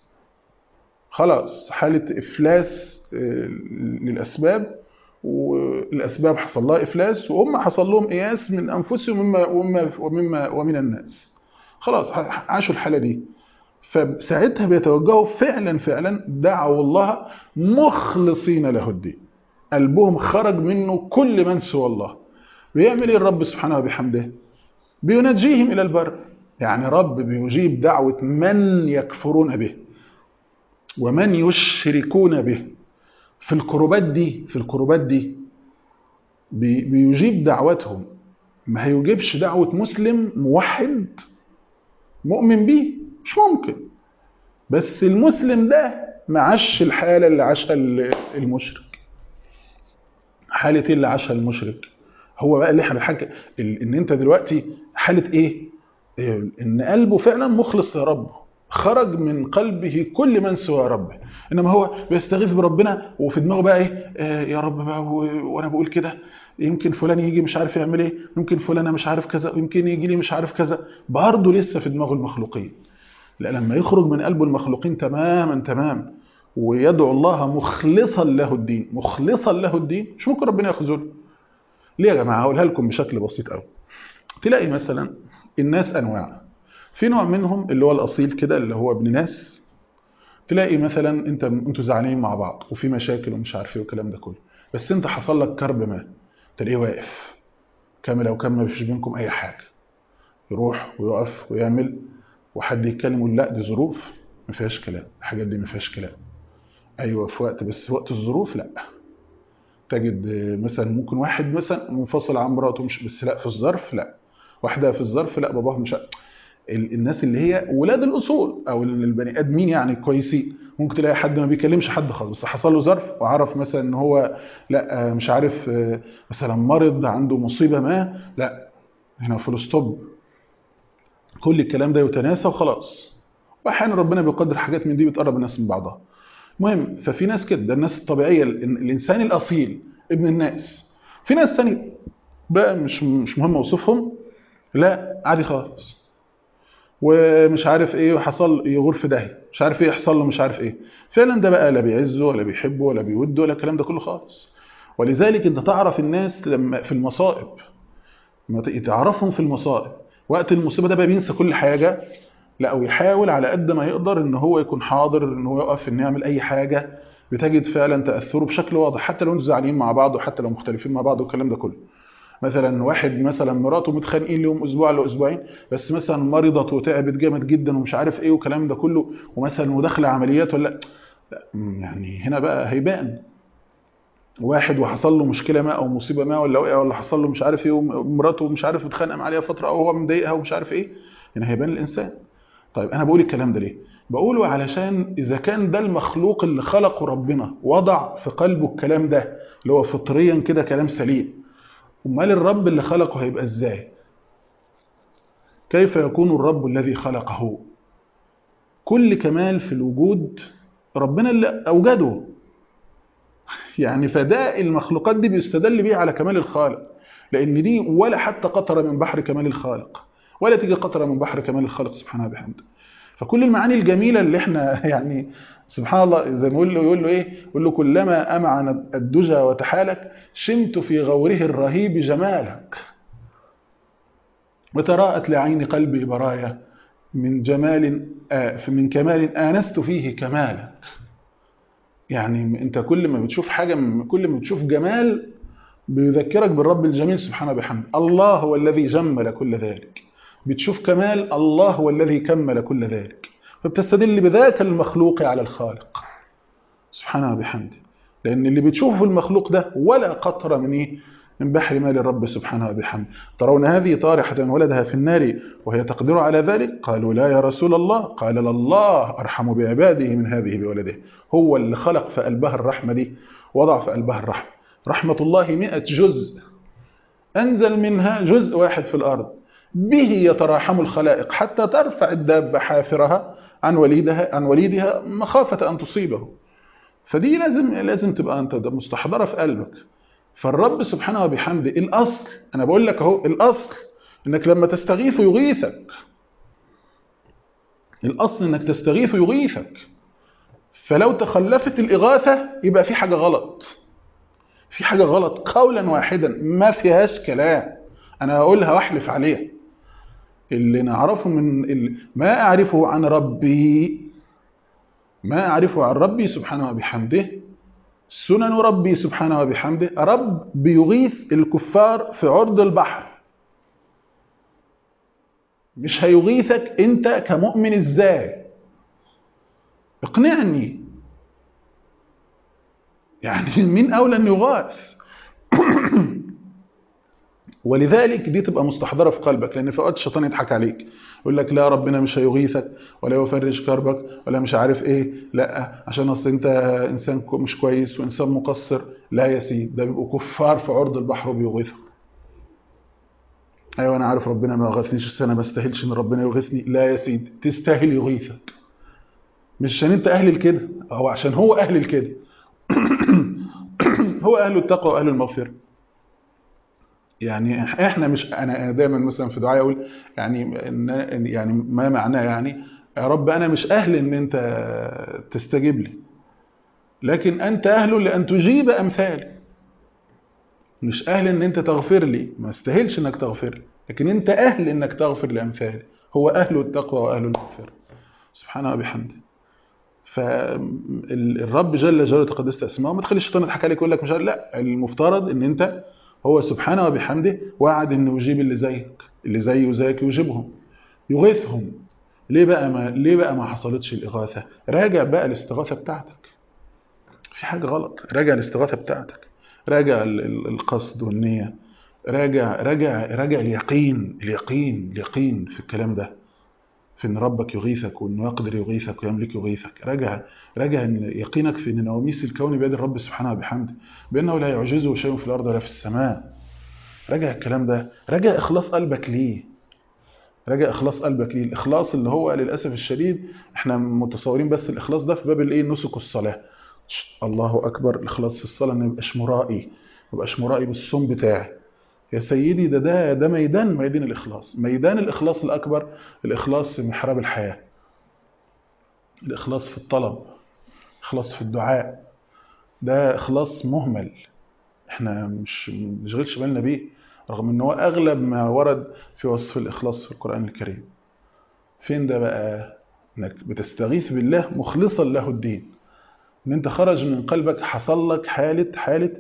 خلاص حالة إفلاس للأسباب والأسباب حصل لها إفلاس وهم حصل لهم إياس من أنفسهم ومما, ومما, ومما ومن الناس خلاص عاشوا الحالة دي فساعتها بيتوجهوا فعلا فعلا دعوا الله مخلصين له الدين قلبهم خرج منه كل من سوى الله بيعمل ايه الرب سبحانه وبحمده بينجيهم الى البر يعني رب بيجيب دعوة من يكفرون به ومن يشركون به في الكروبات دي في الكروبات دي بيجيب دعوتهم ما هيجيبش دعوة مسلم موحد مؤمن بيه مش ممكن بس المسلم ده ما عاش الحالة اللي عاشها المشرك حالة ايه اللي عاشها المشرك هو بقى اللي احنا بنحكي ان انت دلوقتي حاله ايه ان قلبه فعلا مخلص لربه خرج من قلبه كل من سوى ربه انما هو بيستغيث بربنا وفي دماغه بقى ايه آه يا رب بقى وانا بقول كده يمكن فلان يجي مش عارف يعمل ايه يمكن فلان مش عارف كذا يمكن يجي لي مش عارف كذا برضه لسه في دماغه المخلوقين لا لما يخرج من قلبه المخلوقين تماما تمام ويدعو الله مخلصا له الدين مخلصا له الدين مش ممكن ربنا يخذله ليه يا جماعه هقولها لكم بشكل بسيط قوي تلاقي مثلا الناس انواع في نوع منهم اللي هو الاصيل كده اللي هو ابن ناس تلاقي مثلا انت انتوا زعلانين مع بعض وفي مشاكل ومش عارف ايه والكلام ده كله بس انت حصل لك كرب ما تلاقيه واقف كامل او كامل ما فيش بينكم اي حاجه يروح ويقف ويعمل وحد يتكلم يقول لا دي ظروف ما فيهاش كلام الحاجات دي ما فيهاش كلام ايوه في وقت بس وقت الظروف لا تجد مثلا ممكن واحد مثلا منفصل عن مراته مش بس لا في الظرف لا واحده في الظرف لا باباها مش الناس اللي هي ولاد الاصول او البني ادمين يعني كويسين ممكن تلاقي حد ما بيكلمش حد خالص بس حصل له ظرف وعرف مثلا ان هو لا مش عارف مثلا مرض عنده مصيبه ما لا هنا فول ستوب كل الكلام ده يتناسى وخلاص واحيانا ربنا بيقدر حاجات من دي بتقرب الناس من بعضها المهم ففي ناس كده ده الناس الطبيعيه الانسان الاصيل ابن الناس في ناس تانية بقى مش مش مهم اوصفهم لا عادي خالص ومش عارف ايه وحصل يغور في داهيه مش عارف ايه يحصل له مش عارف ايه فعلا ده بقى لا بيعزه ولا بيحبه ولا بيوده ولا الكلام ده كله خالص ولذلك انت تعرف الناس لما في المصائب لما تعرفهم في المصائب وقت المصيبه ده بقى بينسى كل حاجه لا ويحاول على قد ما يقدر ان هو يكون حاضر ان هو يقف ان يعمل اي حاجه بتجد فعلا تاثره بشكل واضح حتى لو انتوا زعلانين مع بعض وحتى لو مختلفين مع بعض والكلام ده كله مثلا واحد مثلا مراته متخانقين لهم اسبوع ولا اسبوعين بس مثلا مرضت وتعبت جامد جدا ومش عارف ايه والكلام ده كله ومثلا وداخله عمليات ولا لا يعني هنا بقى هيبان واحد وحصل له مشكله ما او مصيبه ما ولا وقع ولا حصل له مش عارف ايه ومراته مش عارف متخانقه عليها فتره او هو مضايقها ومش عارف ايه هنا هيبان الانسان طيب انا بقول الكلام ده ليه بقوله علشان اذا كان ده المخلوق اللي خلقه ربنا وضع في قلبه الكلام ده اللي هو فطريا كده كلام سليم امال الرب اللي خلقه هيبقى ازاي كيف يكون الرب الذي خلقه كل كمال في الوجود ربنا اللي اوجده يعني فداء المخلوقات دي بيستدل بيها على كمال الخالق لان دي ولا حتى قطره من بحر كمال الخالق ولا تيجي قطره من بحر كمال الخالق سبحانه وبحمده فكل المعاني الجميله اللي احنا يعني سبحان الله زي ما يقول له يقول له ايه يقول له كلما امعن الدجى وتحالك شمت في غوره الرهيب جمالك وتراءت لعين قلبي برايا من جمال آه من كمال آنست فيه كمالك يعني انت كل ما بتشوف حاجه كل ما بتشوف جمال بيذكرك بالرب الجميل سبحانه وبحمده الله هو الذي جمل كل ذلك بتشوف كمال الله هو الذي كمل كل ذلك فبتستدل بذاك المخلوق على الخالق سبحانه وبحمده لأن اللي بتشوفه في المخلوق ده ولا قطرة من إيه؟ من بحر مال الرب سبحانه وبحمده ترون هذه طارحة ولدها في النار وهي تقدر على ذلك قالوا لا يا رسول الله قال الله أرحم بعباده من هذه بولده هو اللي خلق في قلبها الرحمة دي وضع في قلبها الرحمة رحمة الله مئة جزء أنزل منها جزء واحد في الأرض به يتراحم الخلائق حتى ترفع الدابة حافرها عن وليدها عن وليدها مخافة أن تصيبه فدي لازم لازم تبقى أنت مستحضرة في قلبك فالرب سبحانه وبحمده الأصل أنا بقول لك أهو الأصل إنك لما تستغيث يغيثك الأصل إنك تستغيث يغيثك فلو تخلفت الإغاثة يبقى في حاجة غلط في حاجة غلط قولا واحدا ما فيهاش كلام أنا هقولها واحلف عليها اللي نعرفه من اللي ما أعرفه عن ربي ما أعرفه عن ربي سبحانه وبحمده سنن ربي سبحانه وبحمده رب بيغيث الكفار في عرض البحر مش هيغيثك انت كمؤمن ازاي اقنعني يعني مين اولى ان يغاث ولذلك دي تبقى مستحضره في قلبك لان في اوقات الشيطان يضحك عليك يقول لك لا ربنا مش هيغيثك ولا يفرج كربك ولا مش عارف ايه لا عشان اصل انت انسان مش كويس وانسان مقصر لا يا سيدي ده بيبقوا كفار في عرض البحر وبيغيثك ايوه انا عارف ربنا ما غثنيش بس انا ما استاهلش ان ربنا يغيثني لا يا سيدي تستاهل يغيثك مش عشان انت اهل الكده هو عشان هو اهل الكده هو اهل التقوى واهل المغفره يعني احنا مش انا دايما مثلا في دعائي اقول يعني يعني ما معناه يعني يا رب انا مش اهل ان انت تستجيب لي لكن انت اهل لان تجيب امثالي مش اهل ان انت تغفر لي ما استاهلش انك تغفر لي لكن انت اهل انك تغفر لامثالي هو اهل التقوى واهل المغفره سبحانه وبحمده فالرب جل جلاله تقدست اسماءه ما تخليش الشيطان يضحك عليك يقول لك مش لا المفترض ان انت هو سبحانه وبحمده وعد انه يجيب اللي زيك اللي زيه وزيك يجيبهم يغيثهم ليه بقى ما ليه بقى ما حصلتش الاغاثه راجع بقى الاستغاثه بتاعتك في حاجه غلط راجع الاستغاثه بتاعتك راجع القصد والنيه راجع راجع راجع اليقين اليقين اليقين في الكلام ده في ان ربك يغيثك وانه يقدر يغيثك ويملك يغيثك راجع راجع ان يقينك في ان نواميس الكون بيد الرب سبحانه وبحمده بانه لا يعجزه شيء في الارض ولا في السماء راجع الكلام ده راجع اخلاص قلبك ليه راجع اخلاص قلبك ليه الاخلاص اللي هو للاسف الشديد احنا متصورين بس الاخلاص ده في باب الايه نسك الصلاه الله اكبر الاخلاص في الصلاه ما يبقاش مرائي ما يبقاش مرائي بالصوم بتاعي يا سيدي ده ده ده ميدان ميدان الإخلاص ميدان الإخلاص الأكبر الإخلاص في محراب الحياة الإخلاص في الطلب إخلاص في الدعاء ده إخلاص مهمل احنا مش نشغلش بالنا بيه رغم ان هو اغلب ما ورد في وصف الاخلاص في القران الكريم فين ده بقى انك بتستغيث بالله مخلصا له الدين ان انت خرج من قلبك حصل لك حاله حاله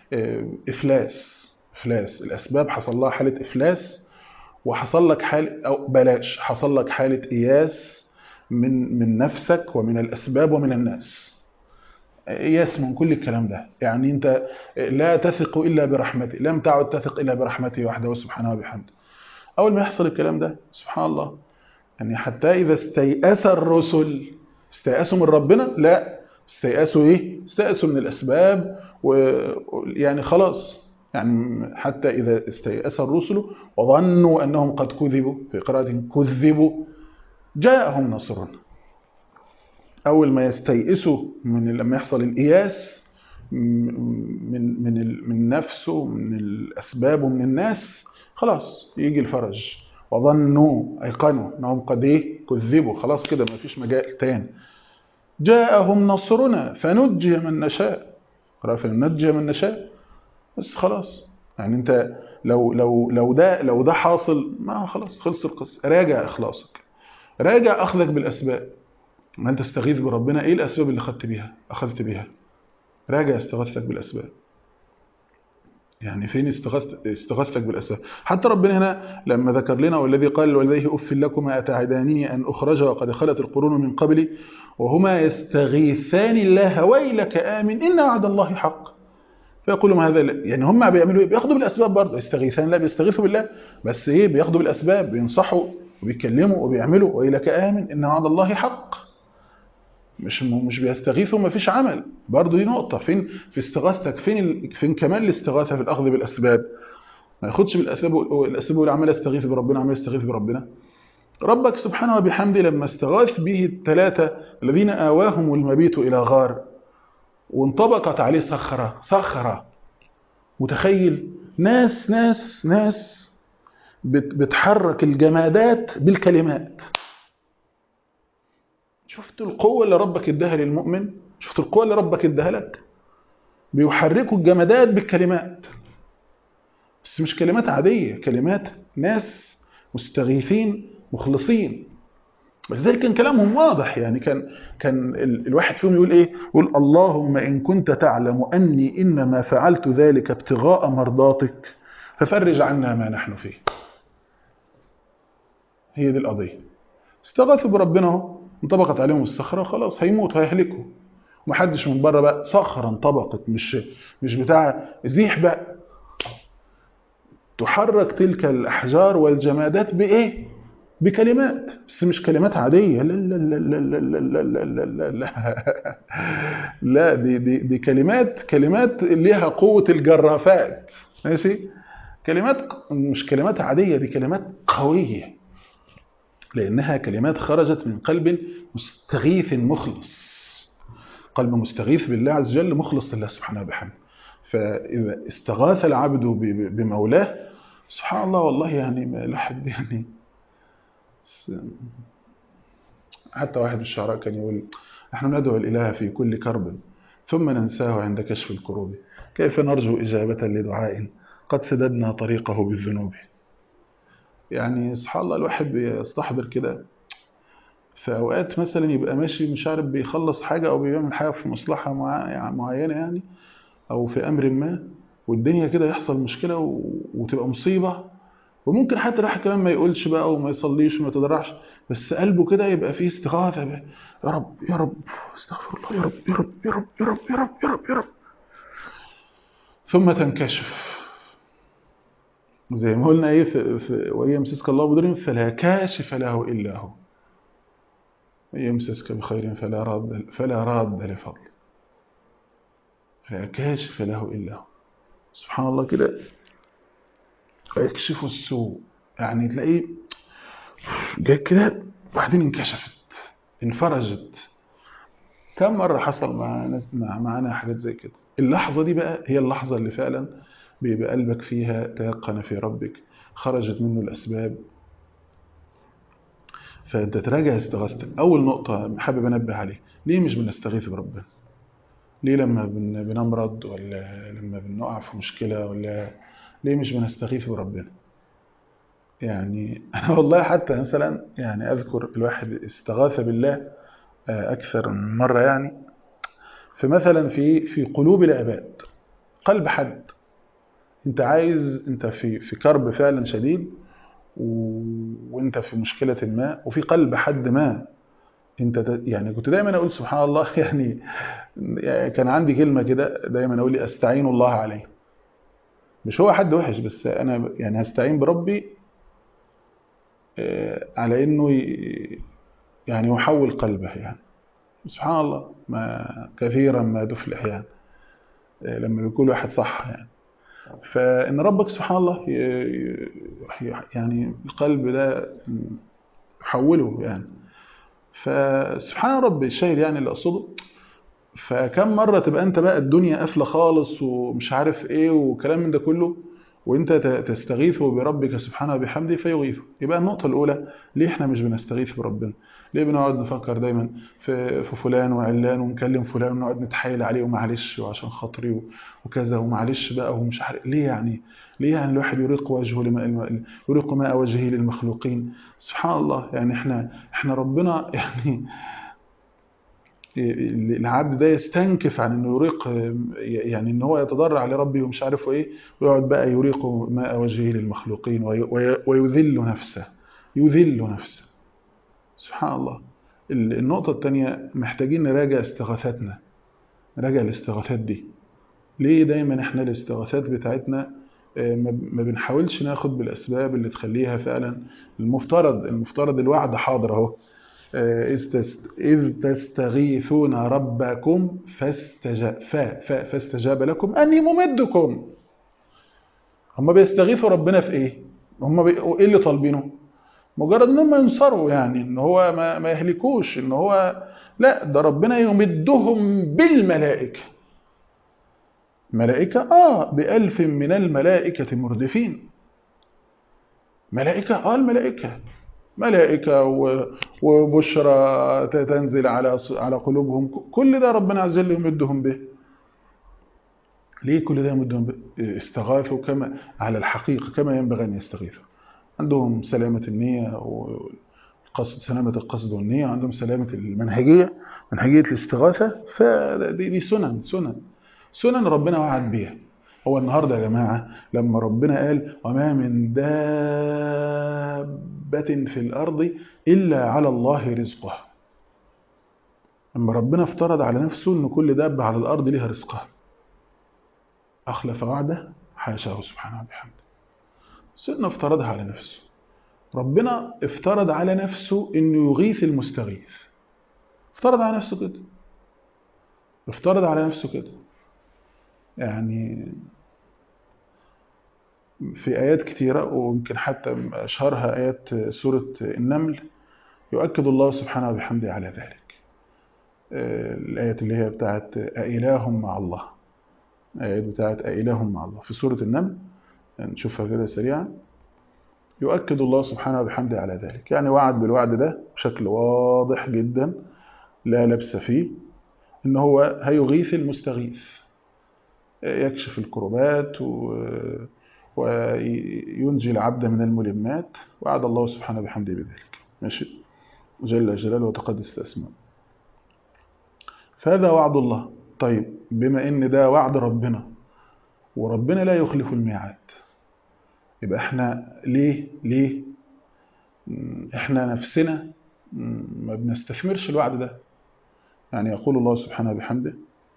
افلاس افلاس الاسباب حصل لها حاله افلاس وحصل لك حاله او بلاش حصل لك حاله اياس من من نفسك ومن الاسباب ومن الناس اياس من كل الكلام ده يعني انت لا تثق الا برحمته لم تعد تثق الا برحمته وحده سبحانه وبحمده اول ما يحصل الكلام ده سبحان الله يعني حتى اذا استيأس الرسل استيأسوا من ربنا لا استيأسوا ايه استيأسوا من الاسباب ويعني خلاص يعني حتى إذا استيأس الرسل وظنوا أنهم قد كذبوا في قراءة كذبوا جاءهم نصرنا أول ما يستيئسوا من لما يحصل الإياس من من من نفسه من الأسباب ومن الناس خلاص يجي الفرج وظنوا أيقنوا أنهم قد إيه كذبوا خلاص كده ما فيش مجال تاني جاءهم نصرنا فنجي من نشاء فننجي من نشاء بس خلاص يعني انت لو لو لو ده لو ده حاصل ما خلاص خلص القصه راجع اخلاصك راجع اخذك بالاسباب ما انت تستغيث بربنا ايه الاسباب اللي اخذت بيها اخذت بيها راجع استغاثتك بالاسباب يعني فين استغاث استغاثتك بالاسباب حتى ربنا هنا لما ذكر لنا والذي قال لوالديه اف لكما اتعدانني ان اخرج وقد خلت القرون من قبلي وهما يستغيثان الله ويلك امن ان وعد الله حق فيقول ما هذا يعني هم بيعملوا ايه بياخدوا بالاسباب برضه يستغيثان لا بيستغيثوا بالله بس ايه بياخدوا بالاسباب بينصحوا وبيتكلموا وبيعملوا ويلك امن ان وعد الله حق مش مش بيستغيثوا ما فيش عمل برضه دي نقطة فين في استغاثتك فين ال... فين كمال الاستغاثة في الأخذ بالأسباب ما ياخدش بالأسباب الأسباب يقول عمال استغيث بربنا عمال استغيث بربنا ربك سبحانه وبحمده لما استغاث به الثلاثة الذين آواهم المبيت إلى غار وانطبقت عليه صخرة صخرة متخيل ناس ناس ناس بت... بتحرك الجمادات بالكلمات شفت القوة اللي ربك اداها للمؤمن شفت القوة اللي ربك اداها لك بيحركوا الجمادات بالكلمات بس مش كلمات عادية كلمات ناس مستغيثين مخلصين ولذلك كان كلامهم واضح يعني كان كان ال- الواحد فيهم يقول ايه يقول اللهم ان كنت تعلم اني انما فعلت ذلك ابتغاء مرضاتك ففرج عنا ما نحن فيه هي دي القضيه استغاثوا بربنا اهو انطبقت عليهم الصخره خلاص هيموت هيهلكوا ومحدش من بره بقى صخره انطبقت مش مش بتاع زيح بقى تحرك تلك الاحجار والجمادات بايه بكلمات بس مش كلمات عاديه لا لا لا لا لا لا لا لا لا لا لا دي دي دي كلمات كلمات ليها قوه الجرافات ماشي كلمات مش كلمات عاديه دي كلمات قويه لأنها كلمات خرجت من قلب مستغيث مخلص قلب مستغيث بالله عز وجل مخلص لله سبحانه وبحمده فإذا استغاث العبد ب- بمولاه سبحان الله والله يعني ما الواحد يعني س- حتى واحد من الشعراء كان يقول نحن ندعو الإله في كل كرب ثم ننساه عند كشف الكروب كيف نرجو إجابة لدعاء قد سددنا طريقه بالذنوب يعني سبحان الله الواحد بيستحضر كده في اوقات مثلا يبقى ماشي مش عارف بيخلص حاجه او بيعمل حاجه في مصلحه مع- يعني معينه يعني او في امر ما والدنيا كده يحصل مشكله و... وتبقى مصيبه وممكن حتى الواحد كمان ما يقولش بقى وما يصليش وما يتضرعش بس قلبه كده يبقى فيه استغاثه ب... يا رب يا رب استغفر الله يا رب يا رب يا رب يا رب يا رب يا رب, يا رب. ثم تنكشف زي ما قلنا ايه في, في وإن يمسسك الله بضر فلا كاشف له الا هو وإن يمسسك بخير فلا راد فلا راد لفضله فلا كاشف له الا هو سبحان الله كده يكشف السوء يعني تلاقيه جاي كده وبعدين انكشفت انفرجت كم مرة حصل مع ناس مع معانا حاجات زي كده اللحظة دي بقى هي اللحظة اللي فعلا بيبقى قلبك فيها تيقن في ربك خرجت منه الأسباب فأنت تراجع استغاثتك أول نقطة حابب أنبه عليه ليه مش بنستغيث بربنا ليه لما بن- بنمرض ولا لما بنقع في مشكلة ولا ليه مش بنستغيث بربنا يعني أنا والله حتى مثلا يعني أذكر الواحد استغاث بالله آه، أكثر من مرة يعني في مثلا في في قلوب العباد قلب حد انت عايز انت في في كرب فعلا شديد و... وانت في مشكلة ما وفي قلب حد ما انت ت... يعني كنت دايما اقول سبحان الله يعني يعني كان عندي كلمة كده دايما اقول لي استعين الله عليه مش هو حد وحش بس انا يعني هستعين بربي آه، على انه ي... يعني يحول قلبه يعني سبحان الله ما كثيرا ما تفلح يعني آه، لما بيكون واحد صح يعني فإن ربك سبحان الله ي- ي- يعني القلب ده يحوله يعني فسبحان ربي الشاهد يعني اللي أقصده فكم مرة تبقى أنت بقى الدنيا قافلة خالص ومش عارف إيه وكلام من ده كله وأنت ت- تستغيث بربك سبحانه وبحمده فيغيثه يبقى النقطة الأولى ليه إحنا مش بنستغيث بربنا ليه بنقعد نفكر دايما في في فلان وعلان ونكلم فلان ونقعد نتحايل عليه ومعلش وعشان خاطري و- وكذا ومعلش بقى ومش عارف ليه يعني ليه يعني الواحد يريق وجهه لما يريق ماء وجهه للمخلوقين سبحان الله يعني احنا احنا ربنا يعني العبد ده يستنكف عن انه يريق يعني ان هو يتضرع لربه ومش عارف ايه ويقعد بقى يريق ماء وجهه للمخلوقين ويذل نفسه يذل نفسه سبحان الله النقطة الثانية محتاجين نراجع استغاثاتنا نراجع الاستغاثات دي ليه دايما احنا الاستغاثات بتاعتنا ما بنحاولش ناخد بالاسباب اللي تخليها فعلا المفترض المفترض الوعد حاضر اهو إذ تستغيثون ربكم فاستجاب, فاستجاب لكم أني ممدكم هم بيستغيثوا ربنا في إيه؟ هم بي... إيه اللي طالبينه؟ مجرد إن هم ينصروا يعني إن هو ما, ما يهلكوش إن هو لا ده ربنا يمدهم بالملائكة ملائكة آه بألف من الملائكة مردفين ملائكة آه الملائكة ملائكة وبشرى تنزل على على قلوبهم كل ده ربنا عز وجل يمدهم به ليه كل ده يمدهم به استغاثوا كما على الحقيقة كما ينبغي أن يستغيثوا عندهم سلامة النية والقصد سلامة القصد والنية عندهم سلامة المنهجية منهجية الاستغاثة فدي دي سنن سنن سنن ربنا وعد بيها هو النهاردة يا جماعة لما ربنا قال وما من دابة في الأرض إلا على الله رزقها لما ربنا افترض على نفسه أن كل دابة على الأرض لها رزقها أخلف وعده حاشاه سبحانه وبحمده سنة افترضها على نفسه ربنا افترض على نفسه أنه يغيث المستغيث افترض على نفسه كده افترض على نفسه كده يعني في آيات كثيرة ويمكن حتى أشهرها آيات سورة النمل يؤكد الله سبحانه وبحمده على ذلك الآيات اللي هي بتاعت أإله مع الله الآيات بتاعت أإله مع الله في سورة النمل نشوفها كده سريعا يؤكد الله سبحانه وبحمده على ذلك يعني وعد بالوعد ده بشكل واضح جدا لا لبس فيه إن هو هيغيث المستغيث يكشف الكربات و... وينجي العبد من الملمات وعد الله سبحانه بحمده بذلك ماشي جل جلاله وتقدس الأسماء فهذا وعد الله طيب بما ان ده وعد ربنا وربنا لا يخلف الميعاد يبقى احنا ليه ليه احنا نفسنا ما بنستثمرش الوعد ده يعني يقول الله سبحانه بحمده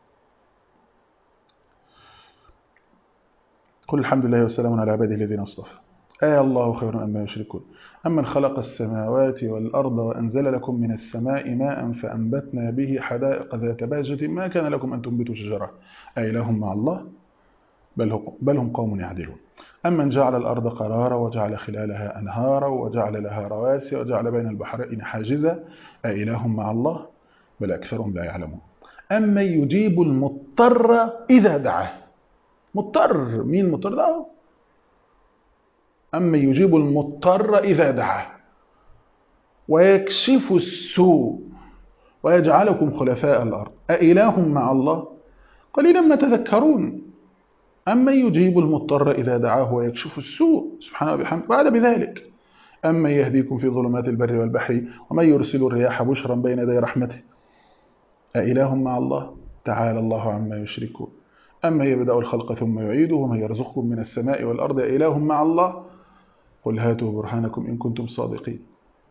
قل الحمد لله وسلام على عباده الذين اصطفى آه الله خير أما يشركون أمن خلق السماوات والأرض وأنزل لكم من السماء ماء فأنبتنا به حدائق ذات بهجة ما كان لكم أن تنبتوا شجرة أإله مع الله بل, بل هم قوم يعدلون أمن جعل الأرض قرارا وجعل خلالها أنهارا وجعل لها رواسي وجعل بين البحرين حاجزا أإله مع الله بل أكثرهم لا يعلمون أمن يجيب المضطر إذا دعاه مضطر مين مضطر ده أما يجيب المضطر إذا دعاه ويكشف السوء ويجعلكم خلفاء الأرض أإله مع الله قليلا ما تذكرون أما يجيب المضطر إذا دعاه ويكشف السوء سبحانه وبحمده بعد بذلك أما يهديكم في ظلمات البر والبحر ومن يرسل الرياح بشرا بين يدي رحمته أإله مع الله تعالى الله عما يشركون أما يبدأ الخلق ثم يعيده ومن يرزقكم من السماء والأرض إله مع الله قل هاتوا برهانكم إن كنتم صادقين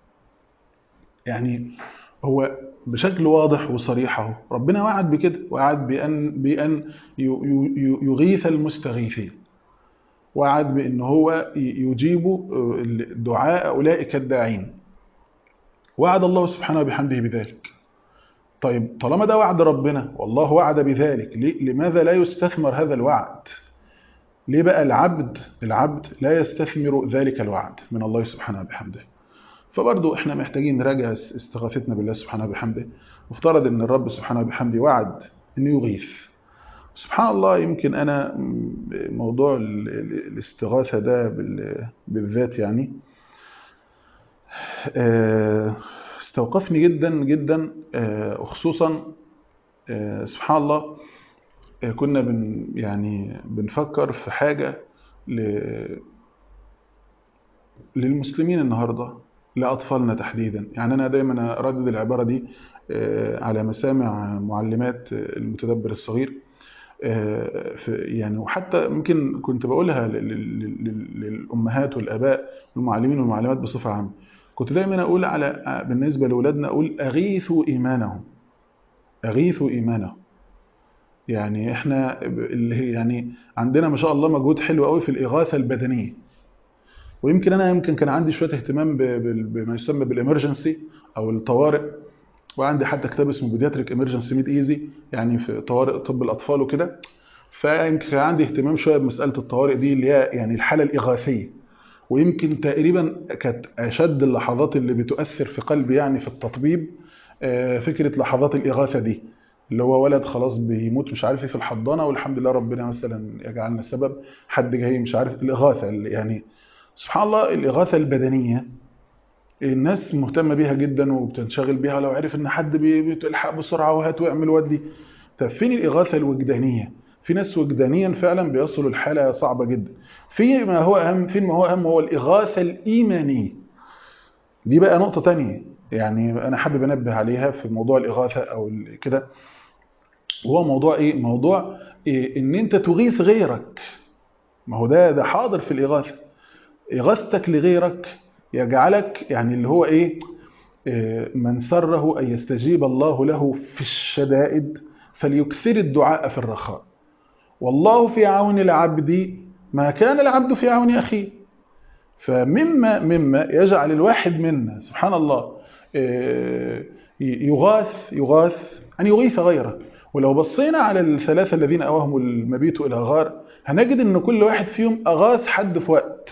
يعني هو بشكل واضح وصريح اهو ربنا وعد بكده وعد بأن, بأن يغيث المستغيثين وعد بأن هو يجيب دعاء أولئك الداعين وعد الله سبحانه بحمده بذلك طيب طالما ده وعد ربنا والله وعد بذلك لماذا لا يستثمر هذا الوعد ليه بقى العبد العبد لا يستثمر ذلك الوعد من الله سبحانه بحمده فبرضو احنا محتاجين نراجع استغاثتنا بالله سبحانه بحمده مفترض ان الرب سبحانه بحمده وعد انه يغيث سبحان الله يمكن انا موضوع الاستغاثة ده بالذات يعني استوقفني جدا جدا وخصوصا سبحان الله كنا بن يعني بنفكر في حاجة للمسلمين النهاردة لأطفالنا تحديدا يعني أنا دايما أردد العبارة دي آه، على مسامع معلمات المتدبر الصغير آه، في- يعني وحتى ممكن كنت بقولها لل- لل- لل- للأمهات والآباء والمعلمين والمعلمات بصفة عامة كنت دايما أقول على بالنسبة لأولادنا أقول أغيثوا إيمانهم أغيثوا إيمانهم يعني احنا اللي هي يعني عندنا ما شاء الله مجهود حلو قوي في الإغاثة البدنية ويمكن انا يمكن كان عندي شويه اهتمام ب- بال- بما يسمى بالامرجنسي او الطوارئ وعندي حتى كتاب اسمه بيدياتريك امرجنسي ميد ايزي يعني في طوارئ طب الاطفال وكده فيمكن كان عندي اهتمام شويه بمساله الطوارئ دي اللي هي يعني الحاله الاغاثيه ويمكن تقريبا كانت اشد اللحظات اللي بتؤثر في قلبي يعني في التطبيب آه، فكره لحظات الاغاثه دي اللي هو ولد خلاص بيموت مش عارف ايه في الحضانه والحمد لله ربنا مثلا يجعلنا سبب حد جاي مش عارف الاغاثه اللي يعني سبحان الله الإغاثة البدنية الناس مهتمة بيها جدا وبتنشغل بيها لو عرف ان حد بي- بتلحق بسرعة وهات واعمل ودي طب فين الإغاثة الوجدانية في ناس وجدانيا فعلا بيصلوا الحالة صعبة جدا في ما هو أهم فين ما هو أهم هو الإغاثة الإيمانية دي بقى نقطة تانية يعني أنا حابب أنبه عليها في موضوع الإغاثة أو ال- كده وهو موضوع إيه؟ موضوع إيه؟ إن أنت تغيث غيرك ما هو ده ده حاضر في الإغاثة إغاثتك لغيرك يجعلك يعني اللي هو إيه آه، من سره أن يستجيب الله له في الشدائد فليكثر الدعاء في الرخاء والله في عون العبد ما كان العبد في عون أخيه فمما مما يجعل الواحد منا سبحان الله آه، يغاث يغاث أن يغيث غيره ولو بصينا على الثلاثة الذين أواهم المبيت إلى غار هنجد أن كل واحد فيهم أغاث حد في وقت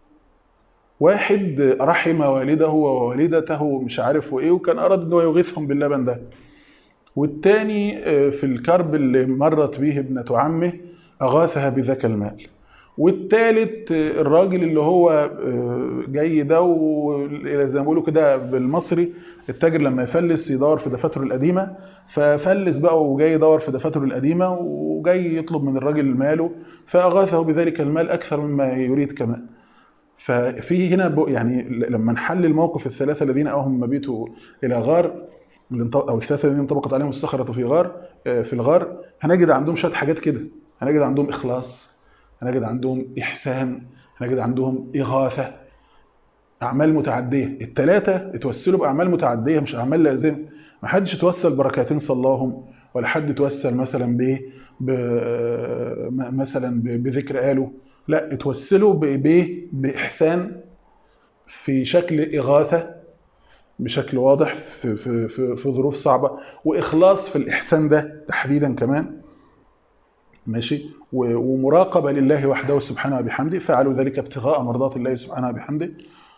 واحد رحم والده ووالدته مش عارف وايه وكان اراد انه يغيثهم باللبن ده والتاني آه، في الكرب اللي مرت به ابنة عمه اغاثها بذاك المال والتالت آه، الراجل اللي هو آه، جاي ده و- زي ما بيقولوا كده بالمصري التاجر لما يفلس يدور في دفاتره القديمه ففلس بقى وجاي يدور في دفاتره القديمه وجاي يطلب من الراجل ماله فاغاثه بذلك المال اكثر مما يريد كمان ففي هنا ب- يعني لما نحلل موقف الثلاثة الذين أوهم مبيتوا إلى غار اللي انط- أو الثلاثة الذين انطبقت عليهم الصخرة في غار آه، في الغار هنجد عندهم شوية حاجات كده هنجد عندهم إخلاص هنجد عندهم إحسان هنجد عندهم إغاثة أعمال متعدية الثلاثة اتوسلوا بأعمال متعدية مش أعمال لازمة ما حدش توسل بركاتين صلاهم ولا حد توسل مثلا بإيه ب- م- مثلا ب- بذكر آله لا اتوسلوا ب- بإيه بإحسان في شكل إغاثة بشكل واضح في, في, في, في ظروف صعبة وإخلاص في الإحسان ده تحديدا كمان ماشي و- ومراقبة لله وحده سبحانه وبحمده فعلوا ذلك ابتغاء مرضات الله سبحانه وبحمده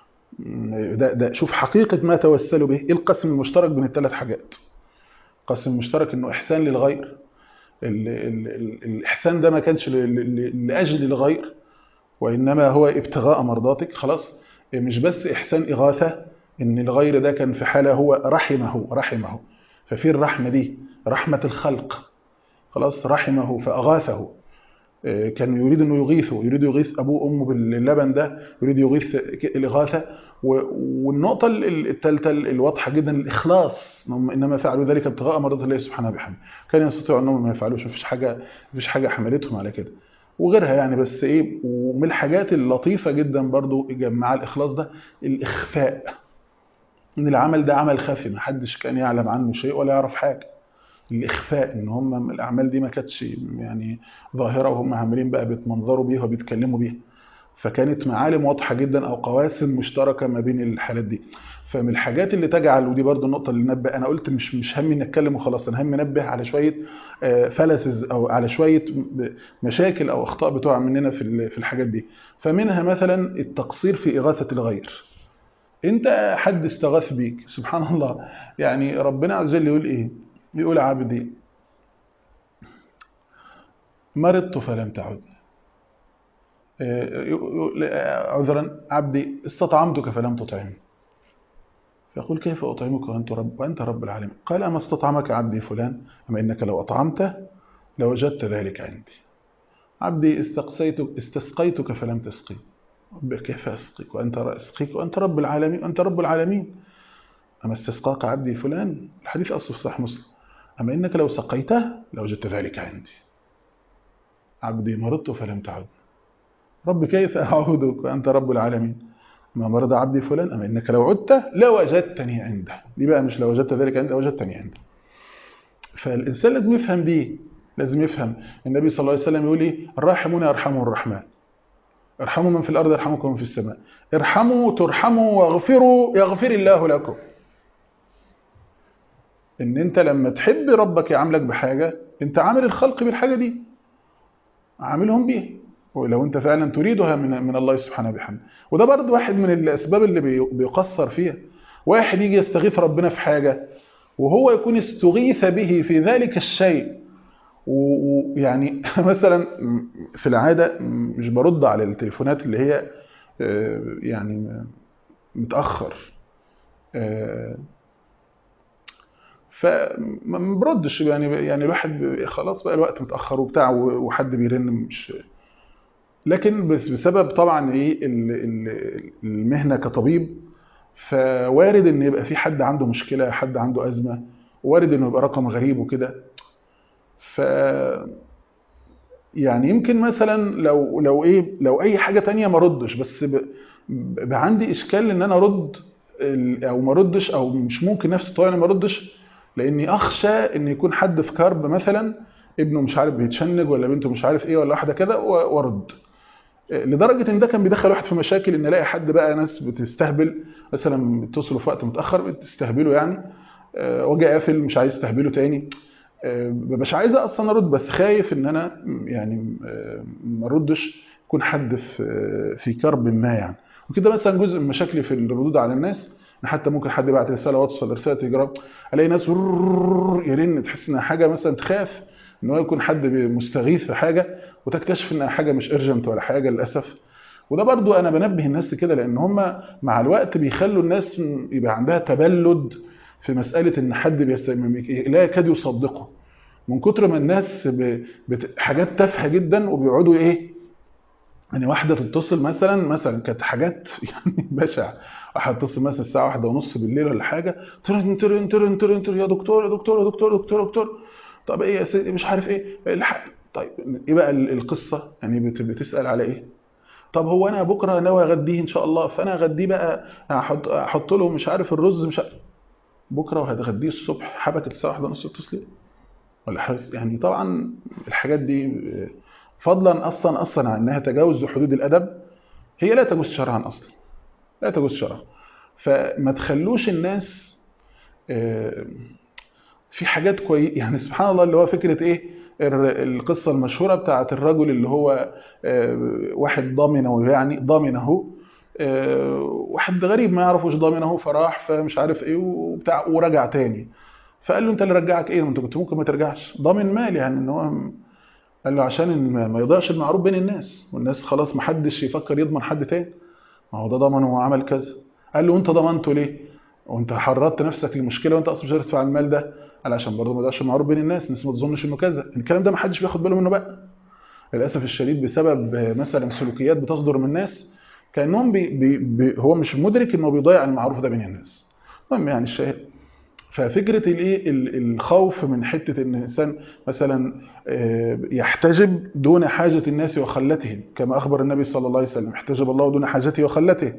ده, ده شوف حقيقة ما توسلوا به ايه القسم المشترك بين الثلاث حاجات القسم المشترك انه احسان للغير ال ال ال الاحسان ده ما كانش ل- ل- ل- لاجل الغير وانما هو ابتغاء مرضاتك خلاص مش بس احسان اغاثة ان الغير ده كان في حالة هو رحمه رحمه ففي الرحمة دي رحمة الخلق خلاص رحمه فاغاثه آه، كان يريد انه يغيثه يريد يغيث ابوه وامه باللبن ده يريد يغيث الاغاثه و- والنقطه الثالثه الواضحه جدا الاخلاص إنهم انما فعلوا ذلك ابتغاء مرضات الله سبحانه وبحمده كان يستطيعوا انهم ما يفعلوش مفيش حاجه مفيش حاجه حملتهم على كده وغيرها يعني بس ايه ومن الحاجات اللطيفه جدا برضو مع الاخلاص ده الاخفاء ان العمل ده عمل خفي ما حدش كان يعلم عنه شيء ولا يعرف حاجه الاخفاء ان هم الاعمال دي ما كانتش يعني ظاهره وهم عاملين بقى بيتمنظروا بيها وبيتكلموا بيها فكانت معالم واضحه جدا او قواسم مشتركه ما بين الحالات دي فمن الحاجات اللي تجعل ودي برضو النقطه اللي نبه انا قلت مش مش همي نتكلم وخلاص انا همي نبه على شويه فلسز او على شويه ب- مشاكل او اخطاء بتقع مننا في ال- في الحاجات دي فمنها مثلا التقصير في اغاثه الغير انت حد استغاث بيك سبحان الله يعني ربنا عز وجل يقول ايه يقول عبدي مرضت فلم تعدني آه، يقول- آه، عذرا عبدي استطعمتك فلم تطعمني فيقول كيف أطعمك وأنت رب, وأنت رب العالمين قال أما استطعمك عبدي فلان أما إنك لو أطعمته لوجدت ذلك عندي عبدي استقصيتك استسقيتك فلم تسقي رب كيف أسقيك وأنت أسقيك وأنت رب العالمين وأنت رب العالمين أما استسقاك عبدي فلان الحديث أصل في صحيح مسلم أما إنك لو سقيته لوجدت ذلك عندي عبدي مرضت فلم تعد رب كيف أعودك وأنت رب العالمين ما مرض عبدي فلان أما إنك لو عدت لوجدتني عنده دي بقى مش لو وجدت ذلك عنده وجدتني عنده فالإنسان لازم يفهم دي لازم يفهم النبي صلى الله عليه وسلم يقول إيه الراحمون يرحمهم الرحمن ارحموا من في الأرض يرحمكم من في السماء ارحموا ترحموا واغفروا يغفر الله لكم ان انت لما تحب ربك يعاملك بحاجة انت عامل الخلق بالحاجة دي عاملهم بيها ولو انت فعلا تريدها من من الله سبحانه وبحمده وده برضه واحد من الاسباب اللي بيقصر فيها واحد يجي يستغيث ربنا في حاجة وهو يكون استغيث به في ذلك الشيء ويعني مثلا في العادة مش برد على التليفونات اللي هي يعني متأخر فما بردش يعني يعني الواحد خلاص بقى الوقت متأخر وبتاع وحد بيرن مش لكن بس بسبب طبعا ايه المهنة كطبيب فوارد ان يبقى في حد عنده مشكلة حد عنده أزمة وارد انه يبقى رقم غريب وكده ف يعني يمكن مثلا لو لو ايه لو اي حاجه تانية ما ردش بس ب... ب... عندي اشكال ان انا ارد او ما ردش او مش ممكن نفس الطريقه ما اردش لاني اخشى ان يكون حد في كرب مثلا ابنه مش عارف بيتشنج ولا بنته مش عارف ايه ولا واحده كده وارد لدرجه ان ده كان بيدخل واحد في مشاكل ان الاقي حد بقى ناس بتستهبل مثلا بيتصلوا في وقت متاخر بتستهبله يعني واجي قافل مش عايز استهبله تاني مش عايز اصلا ارد بس خايف ان انا يعني ما اردش يكون حد في في كرب ما يعني وكده مثلا جزء من مشاكلي في الردود على الناس ان حتى ممكن حد يبعت رساله واتس ولا رساله تليجرام الاقي ناس يرن تحس انها حاجه مثلا تخاف ان هو يكون حد مستغيث في حاجه وتكتشف انها حاجه مش ارجنت ولا حاجه للاسف وده برضو انا بنبه الناس كده لان هم مع الوقت بيخلوا الناس يبقى عندها تبلد في مسألة إن حد بيستمع لا يكاد يصدقه من كتر ما الناس ب... بت... حاجات تافهة جدا وبيقعدوا إيه يعني واحدة تتصل مثلا مثلا كانت حاجات يعني بشع واحد اتصل مثلا الساعة واحدة ونص بالليل ولا حاجة ترن ترن ترن ترن ترن يا دكتور يا دكتور يا دكتور يا دكتور يا دكتور طب ايه يا سيدي مش عارف ايه الحق طيب ايه بقى القصة يعني بت... بتسأل على ايه طب هو انا بكره ناوي اغديه ان شاء الله فانا اغديه بقى احط احط له مش عارف الرز مش عارف بكره وهتغديه الصبح حبكت الساعه 1 ونص اتصلي ولا حاجه يعني طبعا الحاجات دي فضلا اصلا اصلا عن انها تجاوز حدود الادب هي لا تجوز شرعا اصلا لا تجوز شرعا فما تخلوش الناس في حاجات كويس يعني سبحان الله اللي هو فكره ايه القصه المشهوره بتاعه الرجل اللي هو واحد ضامنه يعني ضامنه واحد غريب ما يعرفوش ضامنه فراح فمش عارف ايه وبتاع ورجع تاني فقال له انت اللي رجعك ايه انت كنت ممكن ما ترجعش ضامن مال يعني ان هو قال له عشان ما يضيعش المعروف بين الناس والناس خلاص ما حدش يفكر يضمن حد تاني ما هو ده ضمنه وعمل كذا قال له انت ضمنته ليه وانت حررت نفسك للمشكله وانت اصلا مش هتدفع المال ده قال عشان برضه ما يضيعش المعروف بين الناس الناس ما تظنش انه كذا الكلام ده ما حدش بياخد باله منه بقى للاسف الشديد بسبب مثلا سلوكيات بتصدر من الناس كانهم بي بي بي هو مش مدرك انه بيضيع المعروف ده بين الناس المهم يعني الشاهد ففكره الايه الخوف من حته ان الانسان مثلا يحتجب دون حاجه الناس وخلتهم كما اخبر النبي صلى الله عليه وسلم احتجب الله دون حاجته وخلته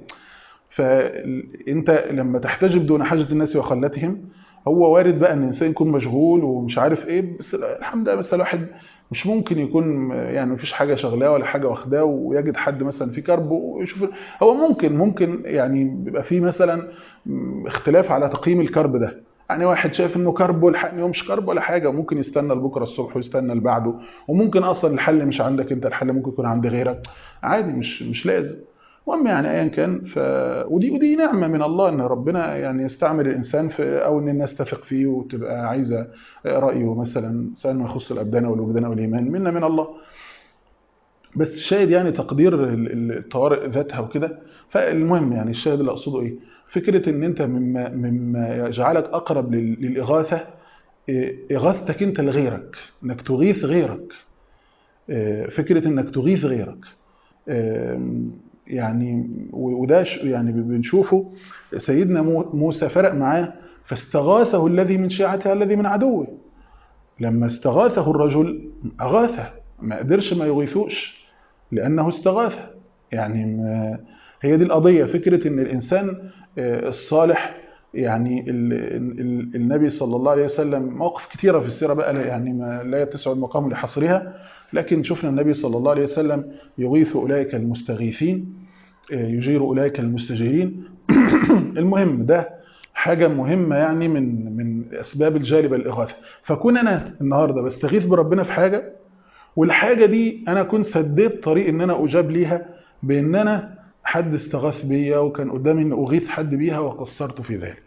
فانت لما تحتجب دون حاجه الناس وخلتهم هو وارد بقى ان الانسان يكون مشغول ومش عارف ايه بس الحمد لله بس الواحد مش ممكن يكون يعني مفيش حاجه شغلاه ولا حاجه واخداه ويجد حد مثلا في كرب ويشوف هو ممكن ممكن يعني بيبقى في مثلا اختلاف على تقييم الكرب ده يعني واحد شايف انه كرب والحقني هو مش كرب ولا حاجه ممكن يستنى لبكره الصبح ويستنى لبعده وممكن اصلا الحل مش عندك انت الحل ممكن يكون عند غيرك عادي مش مش لازم المهم يعني ايا كان ف ودي ودي نعمه من الله ان ربنا يعني يستعمل الانسان في او ان الناس تثق فيه وتبقى عايزه رايه مثلا سواء ما يخص الابدان والوجدان والايمان منا من الله بس الشاهد يعني تقدير الطوارئ ذاتها وكده فالمهم يعني الشاهد اللي اقصده ايه فكره ان انت مما مما يجعلك اقرب للاغاثه اغاثتك انت لغيرك انك تغيث غيرك فكره انك تغيث غيرك يعني وده يعني بنشوفه سيدنا موسى فرق معاه فاستغاثه الذي من شيعته الذي من عدوه لما استغاثه الرجل أغاثه ما قدرش ما يغيثوش لأنه استغاثه يعني ما هي دي القضية فكرة ان الإنسان الصالح يعني ال ال النبي صلى الله عليه وسلم مواقف كثيرة في السيرة بقى يعني ما لا يتسع المقام لحصرها لكن شفنا النبي صلى الله عليه وسلم يغيث أولئك المستغيثين يجير أولئك المستجيرين المهم ده حاجة مهمة يعني من من أسباب الجالبة الإغاثة فكون أنا النهاردة بستغيث بربنا في حاجة والحاجة دي أنا كنت سديت طريق إن أنا أجاب ليها بإن أنا حد استغاث بيا وكان قدامي إن أغيث حد بيها وقصرت في ذلك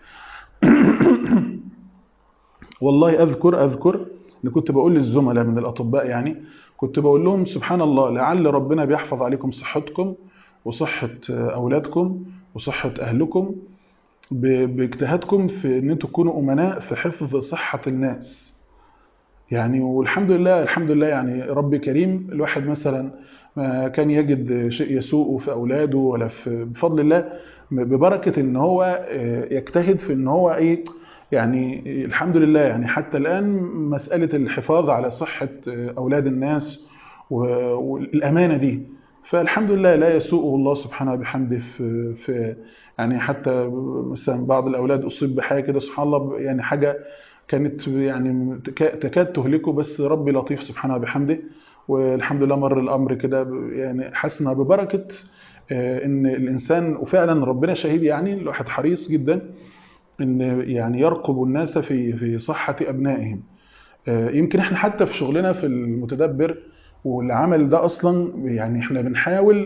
والله أذكر أذكر إن كنت بقول للزملاء من الأطباء يعني كنت بقول لهم سبحان الله لعل ربنا بيحفظ عليكم صحتكم وصحة أولادكم وصحة أهلكم باجتهادكم في ان انتوا تكونوا امناء في حفظ صحة الناس يعني والحمد لله الحمد لله يعني ربي كريم الواحد مثلا ما كان يجد شيء يسوءه في اولاده ولا في بفضل الله ببركة ان هو يجتهد في ان هو ايه يعني الحمد لله يعني حتى الان مسألة الحفاظ على صحة اولاد الناس والامانة دي فالحمد لله لا يسوءه الله سبحانه وبحمده في, في يعني حتى مثلا بعض الاولاد اصيب بحاجه كده سبحان الله يعني حاجه كانت يعني تكاد تهلكه بس ربي لطيف سبحانه وبحمده والحمد لله مر الامر كده يعني حسنا ببركه ان الانسان وفعلا ربنا شهيد يعني الواحد حريص جدا ان يعني يرقب الناس في في صحه ابنائهم يمكن احنا حتى في شغلنا في المتدبر والعمل ده اصلا يعني احنا بنحاول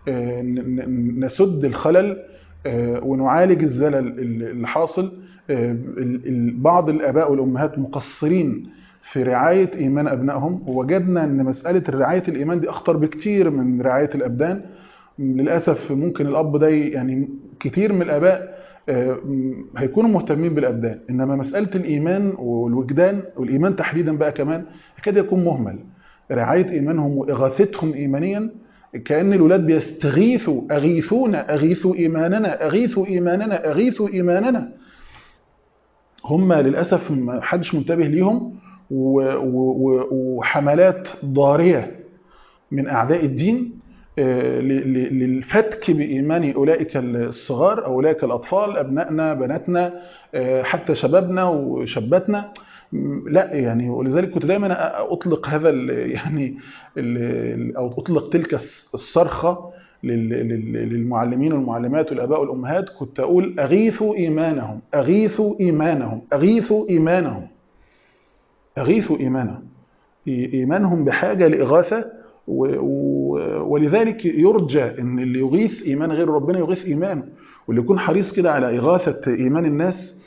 نسد الخلل ونعالج الزلل اللي حاصل بعض الاباء والامهات مقصرين في رعايه ايمان ابنائهم ووجدنا ان مساله رعايه الايمان دي اخطر بكتير من رعايه الابدان للاسف ممكن الاب ده يعني كتير من الاباء هيكونوا مهتمين بالابدان انما مساله الايمان والوجدان والايمان تحديدا بقى كمان يكاد يكون مهمل رعايه ايمانهم واغاثتهم ايمانيا كأن الولاد بيستغيثوا أغيثونا أغيثوا إيماننا أغيثوا إيماننا أغيثوا إيماننا هم للأسف ما حدش منتبه ليهم وحملات ضارية من أعداء الدين للفتك بإيمان أولئك الصغار أو أولئك الأطفال أبنائنا بناتنا حتى شبابنا وشاباتنا لا يعني ولذلك كنت دايما اطلق هذا ال يعني ال او اطلق تلك الصرخه للمعلمين والمعلمات والاباء والامهات كنت اقول اغيثوا ايمانهم اغيثوا ايمانهم اغيثوا ايمانهم اغيثوا ايمانهم ايمانهم بحاجه لاغاثه ولذلك يرجى ان اللي يغيث ايمان غير ربنا يغيث ايمانه واللي يكون حريص كده على اغاثه ايمان الناس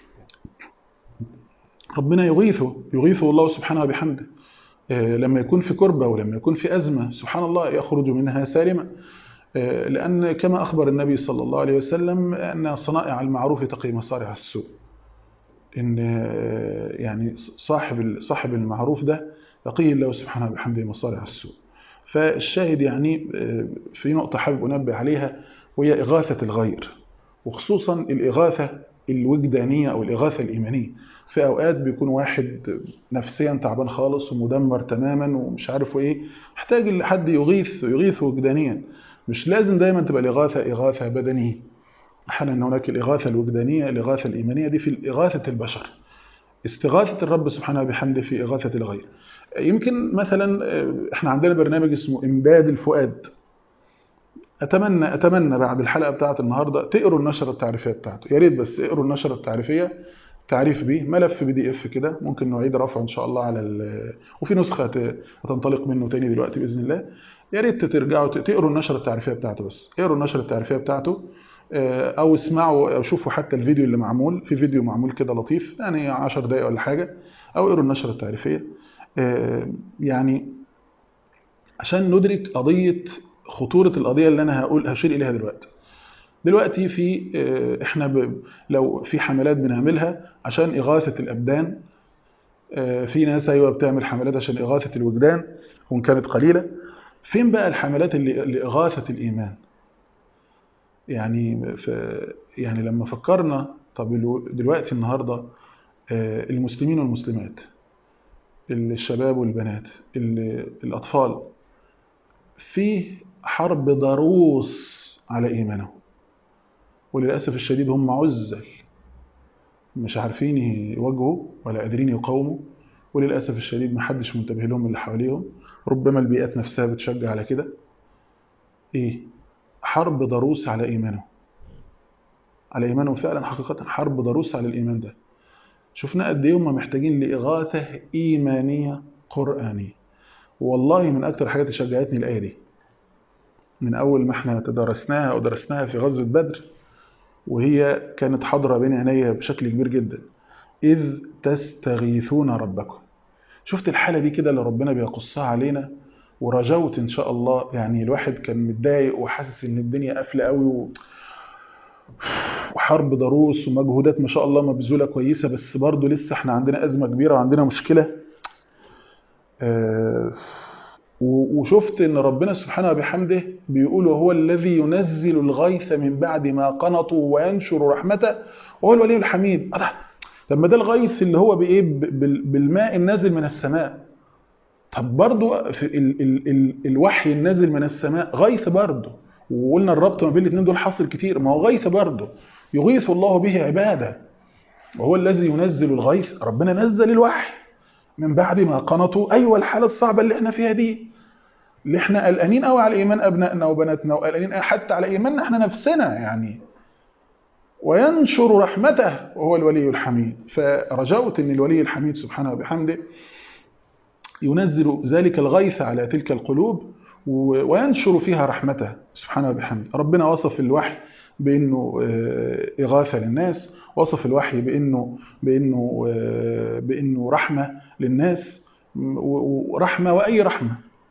ربنا يغيثه يغيثه الله سبحانه وبحمده لما يكون في كربة ولما يكون في أزمة سبحان الله يخرج منها سالما لأن كما أخبر النبي صلى الله عليه وسلم أن صنائع المعروف تقي مصارع السوء إن يعني صاحب صاحب المعروف ده يقيه الله سبحانه وبحمده مصارع السوء فالشاهد يعني في نقطة حابب أنبه عليها وهي إغاثة الغير وخصوصا الإغاثة الوجدانية أو الإغاثة الإيمانية في اوقات بيكون واحد نفسيا تعبان خالص ومدمر تماما ومش عارف ايه محتاج لحد يغيث يغيث وجدانيا مش لازم دايما تبقى الاغاثه اغاثه بدنيه احيانا هناك الاغاثه الوجدانيه الاغاثه الايمانيه دي في اغاثه البشر استغاثه الرب سبحانه وبحمده في اغاثه الغير يمكن مثلا احنا عندنا برنامج اسمه امداد الفؤاد اتمنى اتمنى بعد الحلقه بتاعه النهارده تقروا النشره التعريفيه بتاعته يا ريت بس اقروا النشره التعريفيه تعريف بيه ملف بي دي اف كده ممكن نعيد رفعه ان شاء الله على ال... وفي نسخه هتنطلق منه تاني دلوقتي باذن الله يا ريت ترجعوا تقروا النشره التعريفيه بتاعته بس اقروا النشره التعريفيه بتاعته او اسمعوا او شوفوا حتى الفيديو اللي معمول في فيديو معمول كده لطيف يعني 10 دقائق ولا حاجه او اقروا النشره التعريفيه يعني عشان ندرك قضيه خطوره القضيه اللي انا هقول هشير اليها دلوقتي دلوقتي في احنا ب... لو في حملات بنعملها عشان إغاثة الأبدان في ناس أيوة بتعمل حملات عشان إغاثة الوجدان وإن كانت قليلة فين بقى الحملات اللي لإغاثة الإيمان يعني ف يعني لما فكرنا طب الو- دلوقتي النهارده آه، المسلمين والمسلمات الشباب والبنات ال- الأطفال في حرب ضروس على إيمانهم وللأسف الشديد هم عزل مش عارفين يواجهوا ولا قادرين يقاوموا وللأسف الشديد محدش منتبه لهم اللي حواليهم ربما البيئات نفسها بتشجع على كده إيه حرب ضروس على إيمانهم على إيمانهم فعلا حقيقة حرب ضروس على الإيمان ده شفنا قد ايه هم محتاجين لإغاثة إيمانية قرآنية والله من أكتر حاجات اللي شجعتني الآية دي من أول ما احنا تدرسناها ودرسناها في غزوة بدر وهي كانت حاضرة بين عينيا بشكل كبير جدا إذ تستغيثون ربكم شفت الحالة دي كده اللي ربنا بيقصها علينا ورجوت إن شاء الله يعني الواحد كان متضايق وحاسس إن الدنيا قافلة قوي و... وحرب ضروس ومجهودات ما شاء الله مبذولة كويسة بس برضه لسه احنا عندنا أزمة كبيرة وعندنا مشكلة آه، و- وشفت ان ربنا سبحانه وبحمده بيقول وهو الذي ينزل الغيث من بعد ما قنطوا وينشر رحمته وهو الولي الحميد أضح. طب ما ده الغيث اللي هو بايه ب- بال- بالماء النازل من السماء طب برضو في ال ال ال الوحي النازل من السماء غيث برضو وقلنا الربط ما بين الاثنين دول حاصل كتير ما هو غيث برضو يغيث الله به عباده وهو الذي ينزل الغيث ربنا نزل الوحي من بعد ما قنطوا ايوه الحاله الصعبه اللي احنا فيها دي اللي احنا قلقانين قوي على ايمان ابنائنا وبناتنا وقلقانين حتى على ايماننا احنا نفسنا يعني وينشر رحمته وهو الولي الحميد فرجوت ان الولي الحميد سبحانه وبحمده ينزل ذلك الغيث على تلك القلوب و- وينشر فيها رحمته سبحانه وبحمده ربنا وصف الوحي بانه آه، اغاثه للناس وصف الوحي بانه بانه آه، بانه رحمه للناس و- ورحمه واي رحمه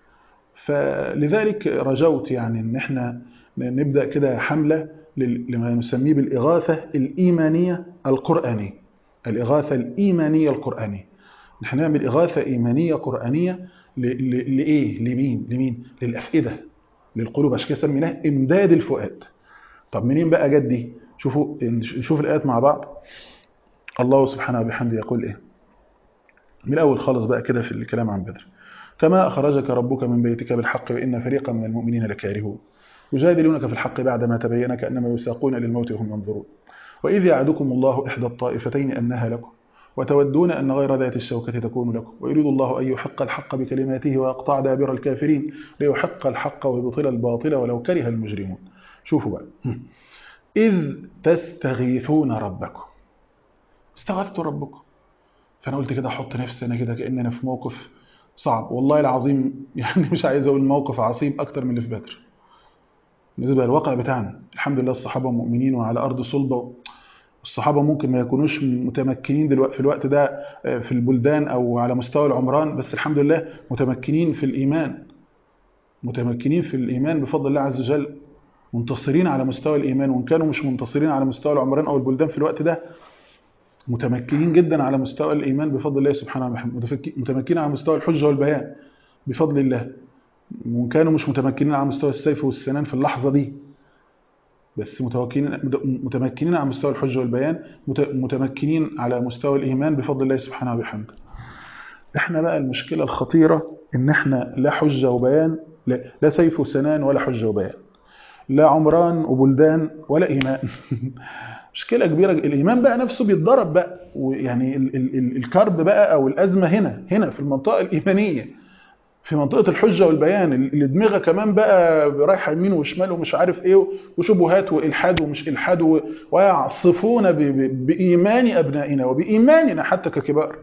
فلذلك رجوت يعني ان احنا نبدا كده حمله لل- لما نسميه بالاغاثه الايمانيه القرانيه الاغاثه الايمانيه القرانيه نحن نعمل اغاثه ايمانيه قرانيه ل- ل- لايه لمين لمين للافئده للقلوب عشان كده سميناها امداد الفؤاد طب منين بقى جت دي شوفوا نشوف الايات مع بعض الله سبحانه وبحمده يقول ايه من الاول خالص بقى كده في الكلام عن بدر كما أخرجك ربك من بيتك بالحق وإن فريقا من المؤمنين لكارهون يجادلونك في الحق بعدما تبين كأنما يساقون للموت وهم ينظرون وإذ يعدكم الله إحدى الطائفتين أنها لكم وتودون أن غير ذات الشوكة تكون لكم ويريد الله أن يحق الحق بكلماته ويقطع دابر الكافرين ليحق الحق ويبطل الباطل ولو كره المجرمون شوفوا بقى إذ تستغيثون ربكم استغثتوا ربكم فأنا قلت كده أحط نفسي أنا كده كأننا في موقف صعب والله العظيم يعني مش عايز اقول موقف عصيب اكتر من اللي في بدر بالنسبه للواقع بتاعنا الحمد لله الصحابه مؤمنين وعلى ارض صلبه الصحابه ممكن ما يكونوش متمكنين دلوقتي في الوقت ده في البلدان او على مستوى العمران بس الحمد لله متمكنين في الايمان متمكنين في الايمان بفضل الله عز وجل منتصرين على مستوى الايمان وان كانوا مش منتصرين على مستوى العمران او البلدان في الوقت ده متمكنين جدا على مستوى الإيمان بفضل الله سبحانه وتعالى متمكنين على مستوى الحجة والبيان بفضل الله وإن كانوا مش متمكنين على مستوى السيف والسنان في اللحظة دي بس متمكنين متمكنين على مستوى الحجة والبيان متمكنين على مستوى الإيمان بفضل الله سبحانه وبحمده احنا بقى المشكلة الخطيرة ان احنا لا حجة وبيان لا, لا سيف وسنان ولا حجة وبيان لا عمران وبلدان ولا إيمان مشكلة كبيرة الإيمان بقى نفسه بيتضرب بقى ويعني ال ال ال الكرب بقى أو الأزمة هنا هنا في المنطقة الإيمانية في منطقة الحجة والبيان اللي دماغها كمان بقى رايحة يمين وشمال ومش عارف إيه وشبهات وإلحاد ومش إلحاد ويعصفون بإيمان أبنائنا وبإيماننا حتى ككبار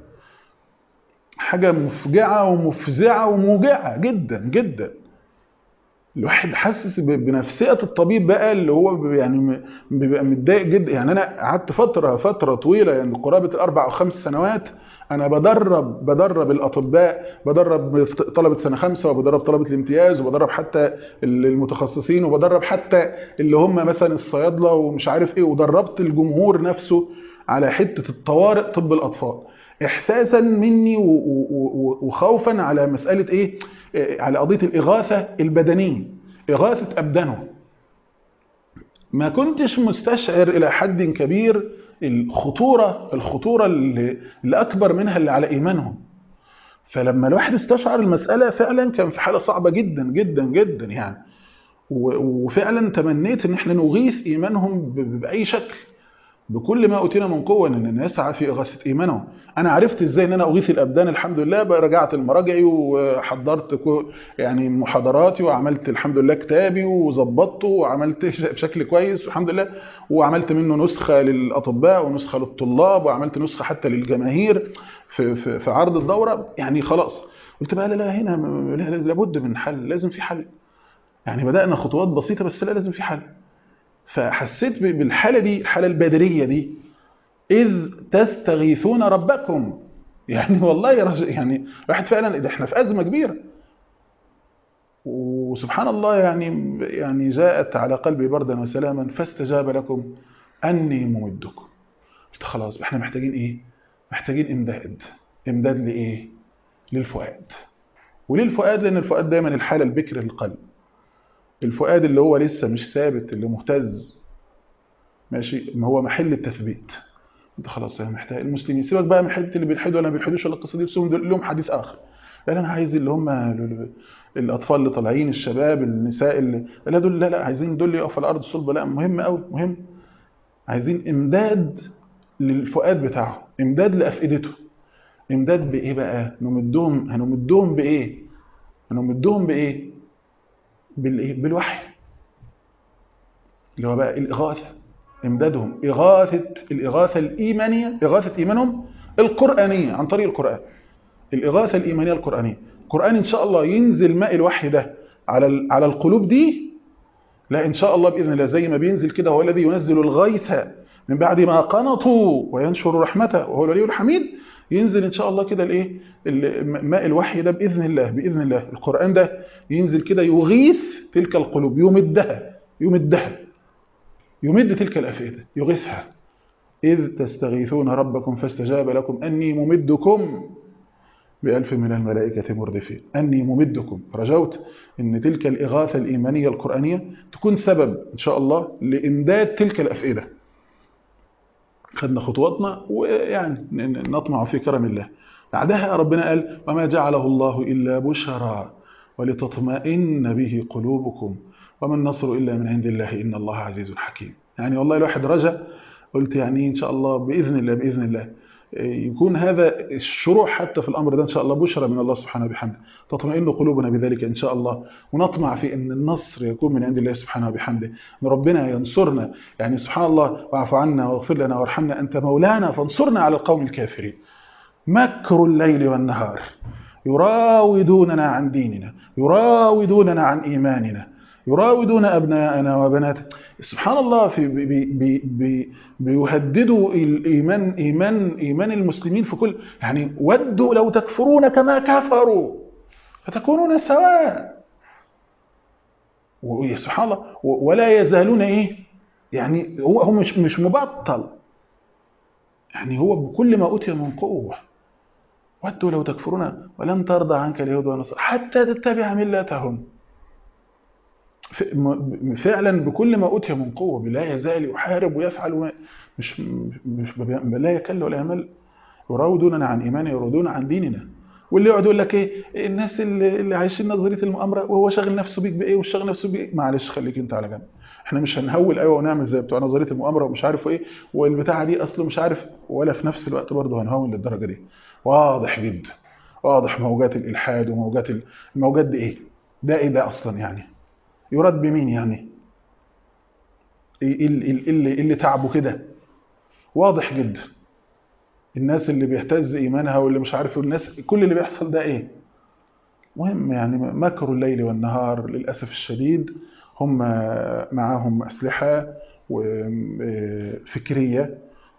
حاجة مفجعة ومفزعة وموجعة جدا جدا الواحد حاسس بنفسيه الطبيب بقى اللي هو يعني بيبقى متضايق جدا يعني انا قعدت فتره فتره طويله يعني قرابه الاربع او خمس سنوات انا بدرب بدرب الاطباء بدرب طلبه سنه خمسه وبدرب طلبه الامتياز وبدرب حتى المتخصصين وبدرب حتى اللي هم مثلا الصيادله ومش عارف ايه ودربت الجمهور نفسه على حته الطوارئ طب الاطفال احساسا مني وخوفا على مساله ايه على قضيه الاغاثه البدنيه اغاثه ابدانه ما كنتش مستشعر الى حد كبير الخطوره الخطوره اللي, اللي اكبر منها اللي على ايمانهم فلما الواحد استشعر المساله فعلا كان في حاله صعبه جدا جدا جدا يعني وفعلا تمنيت ان احنا نغيث ايمانهم باي شكل بكل ما اوتينا من قوه ان نسعى في اغاثه ايمانهم انا عرفت ازاي ان انا اغيث الابدان الحمد لله بقى رجعت المراجعي وحضرت يعني محاضراتي وعملت الحمد لله كتابي وظبطته وعملت بشكل كويس والحمد لله وعملت منه نسخه للاطباء ونسخه للطلاب وعملت نسخه حتى للجماهير في في, في عرض الدوره يعني خلاص قلت بقى لا لا هنا لابد من حل لازم في حل يعني بدانا خطوات بسيطه بس لا لازم في حل فحسيت بالحالة دي الحالة البدرية دي إذ تستغيثون ربكم يعني والله يا رجل يعني الواحد فعلا ده احنا في أزمة كبيرة وسبحان الله يعني يعني جاءت على قلبي بردا وسلاما فاستجاب لكم أني ممدكم قلت خلاص احنا محتاجين ايه محتاجين امداد امداد لايه للفؤاد وللفؤاد لان الفؤاد دايما الحاله البكر للقلب الفؤاد اللي هو لسه مش ثابت اللي مهتز ماشي ما هو محل التثبيت انت خلاص انا محتاج المسلمين سيبك بقى من حته اللي بيلحدوا ولا ما بيلحدوش ولا القصه دي بس لهم حديث اخر لا انا عايز اللي هم الاطفال اللي طالعين الشباب النساء اللي لا دول لا لا عايزين دول يقفوا على الارض صلبه لا مهم قوي مهم عايزين امداد للفؤاد بتاعهم امداد لافئدته امداد بايه بقى نمدهم هنمدهم بايه هنمدهم بايه بالايه بالوحي اللي هو بقى الاغاثه امدادهم اغاثه الاغاثه الايمانيه اغاثه ايمانهم القرانيه عن طريق القران الاغاثه الايمانيه القرانيه القران ان شاء الله ينزل ماء الوحي ده على على القلوب دي لا ان شاء الله باذن الله زي ما بينزل كده هو الذي ينزل الغيث من بعد ما قنطوا وينشر رحمته وهو الولي الحميد ينزل ان شاء الله كده الايه ماء الوحي ده باذن الله باذن الله القران ده ينزل كده يغيث تلك القلوب يمدها يمدها يمد تلك الافئده يغيثها اذ تستغيثون ربكم فاستجاب لكم اني ممدكم بألف من الملائكة مردفين أني ممدكم رجوت أن تلك الإغاثة الإيمانية القرآنية تكون سبب إن شاء الله لإمداد تلك الأفئدة خدنا خطواتنا ويعني نطمع في كرم الله بعدها ربنا قال وما جعله الله إلا بشرى ولتطمئن به قلوبكم وما النصر إلا من عند الله إن الله عزيز حكيم يعني والله الواحد رجا قلت يعني إن شاء الله بإذن الله بإذن الله يكون هذا الشروع حتى في الأمر ده إن شاء الله بشرى من الله سبحانه وبحمده تطمئن قلوبنا بذلك إن شاء الله ونطمع في أن النصر يكون من عند الله سبحانه وبحمده أن ربنا ينصرنا يعني سبحان الله واعف عنا واغفر لنا وارحمنا أنت مولانا فانصرنا على القوم الكافرين مكر الليل والنهار يراودوننا عن ديننا يراودوننا عن إيماننا يراودون أبناءنا وبناتنا سبحان الله في بي بي بي بيهددوا الإيمان إيمان إيمان المسلمين في كل يعني ودوا لو تكفرون كما كفروا فتكونون سواء سبحان الله ولا يزالون إيه يعني هو هو مش مش مبطل يعني هو بكل ما أوتي من قوة ودوا لو تكفرون ولن ترضى عنك اليهود والنصارى حتى تتبع ملتهم فعلا بكل ما اوتي من قوه لا يزال يحارب ويفعل مش مش لا يكل ولا يمل يراودوننا عن ايماننا يراودون عن ديننا واللي يقعد يقول لك ايه الناس اللي, اللي عايشين نظريه المؤامره وهو شاغل نفسه بيك بايه وشاغل نفسه بايه معلش خليك انت على جنب احنا مش هنهول ايوه ونعمل زي بتوع نظريه المؤامره ومش عارف ايه والبتاعه دي اصله مش عارف ولا في نفس الوقت برضه هنهون للدرجه دي واضح جدا واضح موجات الالحاد وموجات الموجات دي ايه ده ايه ده اصلا يعني يراد بمين يعني اللي, اللي تعبوا كده واضح جدا الناس اللي بيهتز ايمانها واللي مش عارف الناس كل اللي بيحصل ده ايه مهم يعني مكر الليل والنهار للاسف الشديد هم معاهم اسلحه وفكريه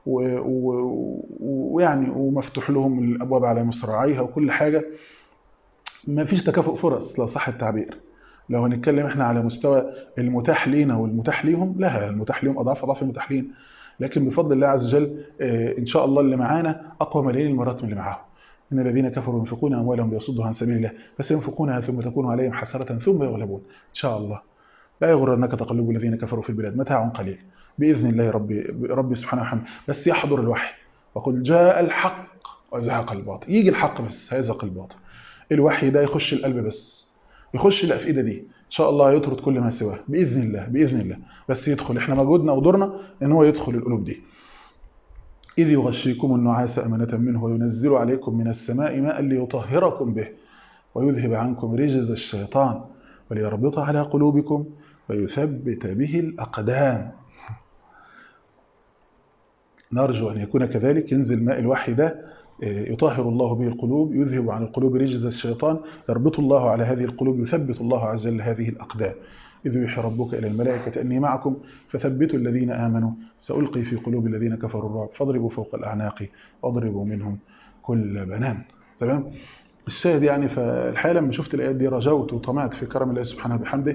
ويعني ومفتوح لهم الابواب على مصراعيها وكل حاجه ما فيش تكافؤ فرص لو صح التعبير لو هنتكلم احنا على مستوى المتاح لينا والمتاح ليهم لا المتاح ليهم اضعاف اضعاف المتاح لينا لكن بفضل الله عز وجل ان شاء الله اللي معانا اقوى ملايين المرات من اللي معاهم ان الذين كفروا ينفقون اموالهم ليصدوا عن سبيل الله فسينفقونها ثم تكون عليهم حسره ثم يغلبون ان شاء الله لا يغرنك تقلب الذين كفروا في البلاد متاع قليل باذن الله ربي ربي سبحانه وتعالى بس يحضر الوحي وقل جاء الحق وزهق الباطل يجي الحق بس هيزهق الباطل الوحي ده يخش القلب بس يخش الافئده دي ان شاء الله يطرد كل ما سواه باذن الله باذن الله بس يدخل احنا مجهودنا ودورنا ان هو يدخل القلوب دي إذ يغشيكم النعاس أمنة منه وينزل عليكم من السماء ماء ليطهركم به ويذهب عنكم رجز الشيطان وليربط على قلوبكم ويثبت به الأقدام نرجو أن يكون كذلك ينزل ماء الوحي ده يطهر الله به القلوب يذهب عن القلوب رجز الشيطان يربط الله على هذه القلوب يثبت الله عز وجل هذه الأقدام إذ يوحي ربك إلى الملائكة أني معكم فثبتوا الذين آمنوا سألقي في قلوب الذين كفروا الرعب فاضربوا فوق الأعناق واضربوا منهم كل بنان تمام الشاهد يعني فالحقيقة لما شفت الآيات دي رجوت وطمعت في كرم الله سبحانه وبحمده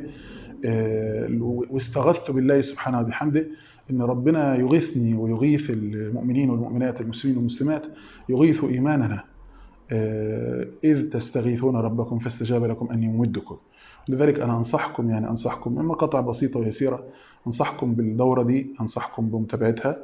واستغثت بالله سبحانه وبحمده ان ربنا يغيثني ويغيث المؤمنين والمؤمنات المسلمين والمسلمات يغيث ايماننا اذ تستغيثون ربكم فاستجاب لكم اني ممدكم لذلك انا انصحكم يعني انصحكم من مقاطع بسيطه ويسيره انصحكم بالدوره دي انصحكم بمتابعتها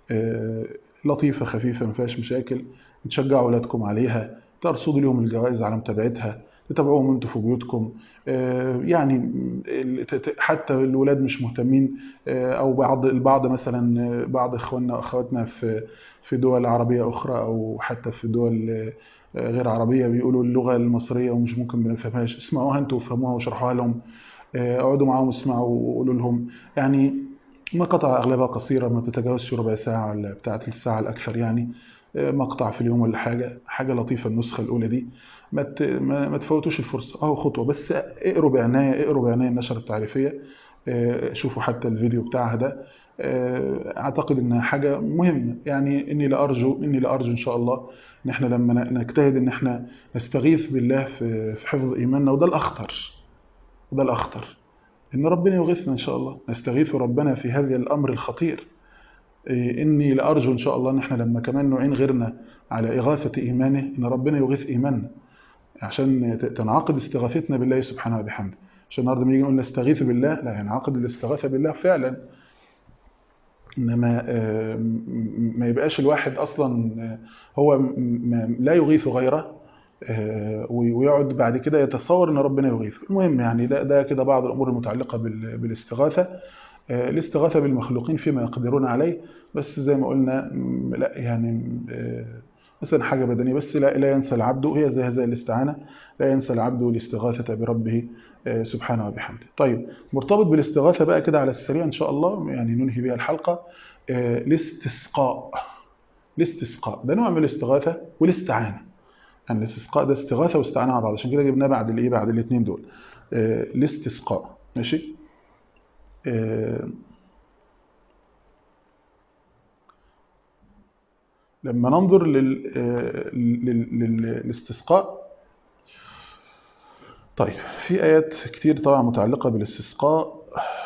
لطيفه خفيفه ما فيهاش مشاكل تشجعوا اولادكم عليها ترصدوا لهم الجوائز على متابعتها تتابعوهم انتوا في بيوتكم يعني حتى الولاد مش مهتمين او بعض البعض مثلا بعض اخواننا واخواتنا في في دول عربيه اخرى او حتى في دول غير عربيه بيقولوا اللغه المصريه ومش ممكن ما نفهمهاش اسمعوها انتوا وفهموها وشرحوها لهم اقعدوا معاهم اسمعوا وقولوا لهم يعني مقاطع اغلبها قصيره ما بتتجاوزش ربع ساعه ولا بتاعه الساعه الاكثر يعني مقطع في اليوم ولا حاجه حاجه لطيفه النسخه الاولى دي ما ما تفوتوش الفرصه اهو خطوه بس اقروا بعنايه اقروا بعنايه النشره التعريفيه شوفوا حتى الفيديو بتاعها ده اعتقد انها حاجه مهمه يعني اني لارجو اني لارجو ان شاء الله ان احنا لما نجتهد ان احنا نستغيث بالله في في حفظ ايماننا وده الاخطر وده الاخطر ان ربنا يغيثنا ان شاء الله نستغيث ربنا في هذا الامر الخطير اني لارجو ان شاء الله ان احنا لما كمان نعين غيرنا على اغاثه ايمانه ان ربنا يغيث ايماننا عشان تنعقد استغاثتنا بالله سبحانه وبحمده عشان النهارده لما نيجي نقول نستغيث بالله لا ينعقد الاستغاثه بالله فعلا انما ما يبقاش الواحد اصلا هو لا يغيث غيره ويقعد بعد كده يتصور ان ربنا يغيثه المهم يعني ده ده كده بعض الامور المتعلقه بالاستغاثه الاستغاثه بالمخلوقين فيما يقدرون عليه بس زي ما قلنا لا يعني مثلا حاجة بدنية بس لا, لا ينسى العبد هي زي زي الاستعانة لا ينسى العبد الاستغاثة بربه سبحانه وبحمده طيب مرتبط بالاستغاثة بقى كده على السريع إن شاء الله يعني ننهي بها الحلقة الاستسقاء الاستسقاء ده نوع من الاستغاثة والاستعانة يعني الاستسقاء ده استغاثة واستعانة مع بعض عشان كده جبناه بعد الايه بعد الاثنين دول الاستسقاء ماشي لما ننظر لل... لل... للاستسقاء طيب في آيات كتير طبعا متعلقة بالاستسقاء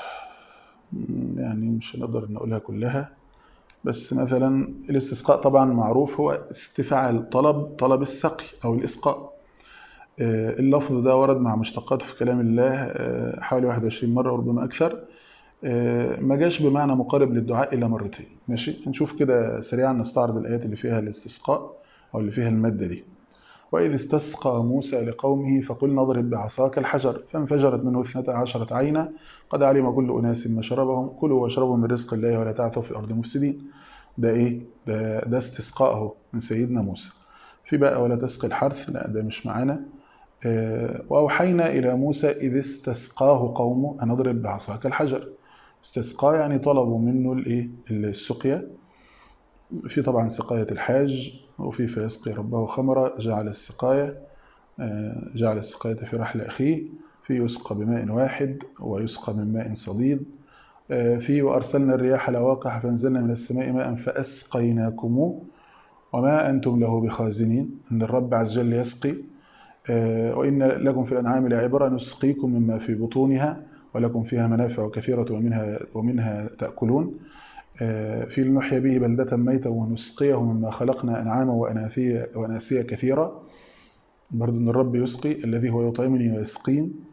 يعني مش هنقدر نقولها كلها بس مثلا الاستسقاء طبعا معروف هو استفعال طلب طلب السقي أو الإسقاء اللفظ ده ورد مع مشتقات في كلام الله حوالي 21 مرة وربما أكثر ما جاش بمعنى مقارب للدعاء إلا مرتين ماشي نشوف كده سريعا نستعرض الآيات اللي فيها الاستسقاء أو اللي فيها المادة دي وإذ استسقى موسى لقومه فقلنا اضرب بعصاك الحجر فانفجرت منه اثنتا عشرة عينا قد علم كل أناس مشربهم كلوا واشربوا من رزق الله ولا تعثوا في الأرض مفسدين ده إيه؟ ده, ده استسقاء اهو من سيدنا موسى في بقى ولا تسقي الحرث لا ده مش معانا وأوحينا إلى موسى إذ استسقاه قومه أن اضرب بعصاك الحجر استسقاء يعني طلبوا منه الايه السقيا في طبعا سقاية الحاج وفي فيسقي ربه خمرة جعل السقاية جعل السقاية في رحل أخيه في يسقى بماء واحد ويسقى من ماء صديد في وأرسلنا الرياح لواقح فانزلنا من السماء ماء فأسقيناكموه وما أنتم له بخازنين أن الرب عز وجل يسقي وإن لكم في الأنعام لعبرة نسقيكم مما في بطونها ولكم فيها منافع كثيرة ومنها, ومنها تأكلون في لنحيا به بلدة ميتا ونسقيه مما خلقنا أنعاما وأناسيا, وأناسيا كثيرة برضو أن الرب يسقي الذي هو يطعمني ويسقين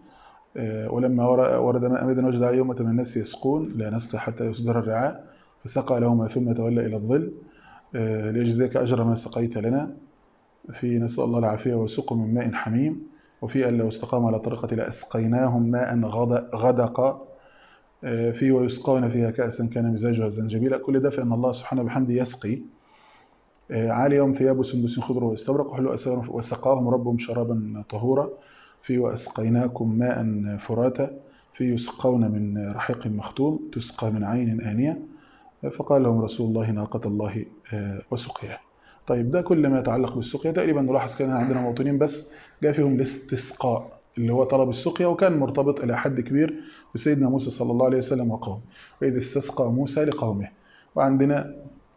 آه، ولما ور- ورد ماء مدن وجد عليه أمة من الناس يسقون لا نسقي حتى يصدر الرعاء فسقى لهما ثم تولى إلى الظل آه، ليجزيك أجر ما سقيت لنا في نسأل الله العافية وسقوا من ماء حميم وفي أن لو استقاموا على طريقة لأسقيناهم ماء غد- غدقا آه، في ويسقون فيها كأسا كان مزاجها زنجبيلا كل ده فإن الله سبحانه وبحمده يسقي آه، عاليهم ثياب سندس خضر واستبرق حلو أسرهم وسقاهم ربهم شرابا طهورا في وأسقيناكم ماء فراتا في يسقون من رحيق مختوم تسقى من عين آنية فقال لهم رسول الله ناقة الله آه، وسقيا طيب ده كل ما يتعلق بالسقيا تقريبا نلاحظ كان عندنا موطنين بس جاء فيهم الاستسقاء اللي هو طلب السقيا وكان مرتبط إلى حد كبير بسيدنا موسى صلى الله عليه وسلم وقومه وإذ استسقى موسى لقومه وعندنا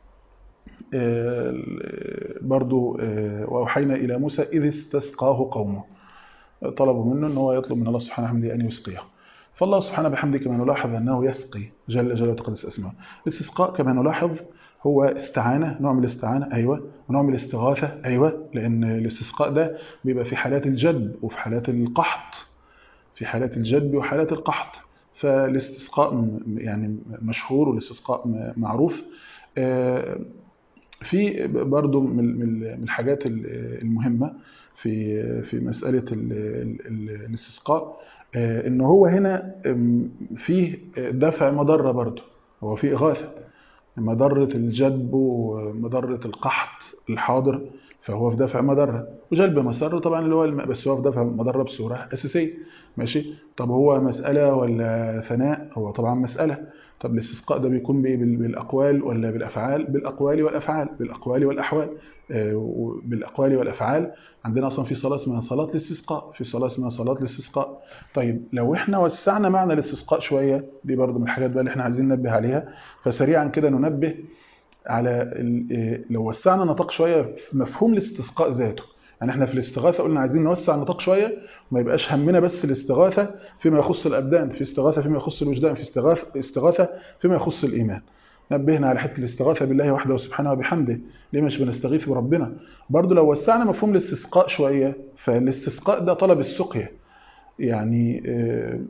آه، برضو آه، وأوحينا إلى موسى إذ استسقاه قومه طلبوا منه أن هو يطلب من الله سبحانه وبحمده أن يسقيه فالله سبحانه وبحمده كما نلاحظ أنه يسقي جل جلاله وتقدس اسمه الاستسقاء كما نلاحظ هو استعانة نوع من الاستعانة أيوة ونوع من الاستغاثة أيوة لأن الاستسقاء ده بيبقى في حالات الجدب وفي حالات القحط في حالات الجدب وحالات القحط فالاستسقاء م- يعني مشهور والاستسقاء م- معروف آه، في برضو من من من الحاجات ال- المهمة في في مسألة ال- ال- ال- الاستسقاء آه، إن هو هنا آم، فيه دفع مضرة برضو هو فيه إغاثة مضرة الجدب ومضرة القحط الحاضر فهو في دفع مضرة وجلب مسر طبعا اللي هو الماء بس هو في دفع مضرة بصورة أساسية ماشي طب هو مسألة ولا ثناء هو طبعا مسألة طب الاستسقاء ده بيكون بإيه؟ بال- بالأقوال ولا بالأفعال بالأقوال والأفعال بالأقوال والأحوال آه، وبالأقوال والأفعال عندنا أصلا في صلاة اسمها صلاة الاستسقاء في صلاة اسمها صلاة الاستسقاء طيب لو احنا وسعنا معنى الاستسقاء شوية دي برضو من الحاجات بقى اللي احنا عايزين ننبه عليها فسريعا كده ننبه على ال- إيه، لو وسعنا نطاق شويه في مفهوم الاستسقاء ذاته يعني احنا في الاستغاثه قلنا عايزين نوسع النطاق شويه وما يبقاش همنا بس الاستغاثه فيما يخص الابدان في استغاثه فيما يخص الوجدان في استغاثه استغاثه فيما يخص الايمان نبهنا على حته الاستغاثه بالله وحده سبحانه وبحمده ليه مش بنستغيث بربنا برضو لو وسعنا مفهوم الاستسقاء شويه فالاستسقاء ده طلب السقيا يعني آه،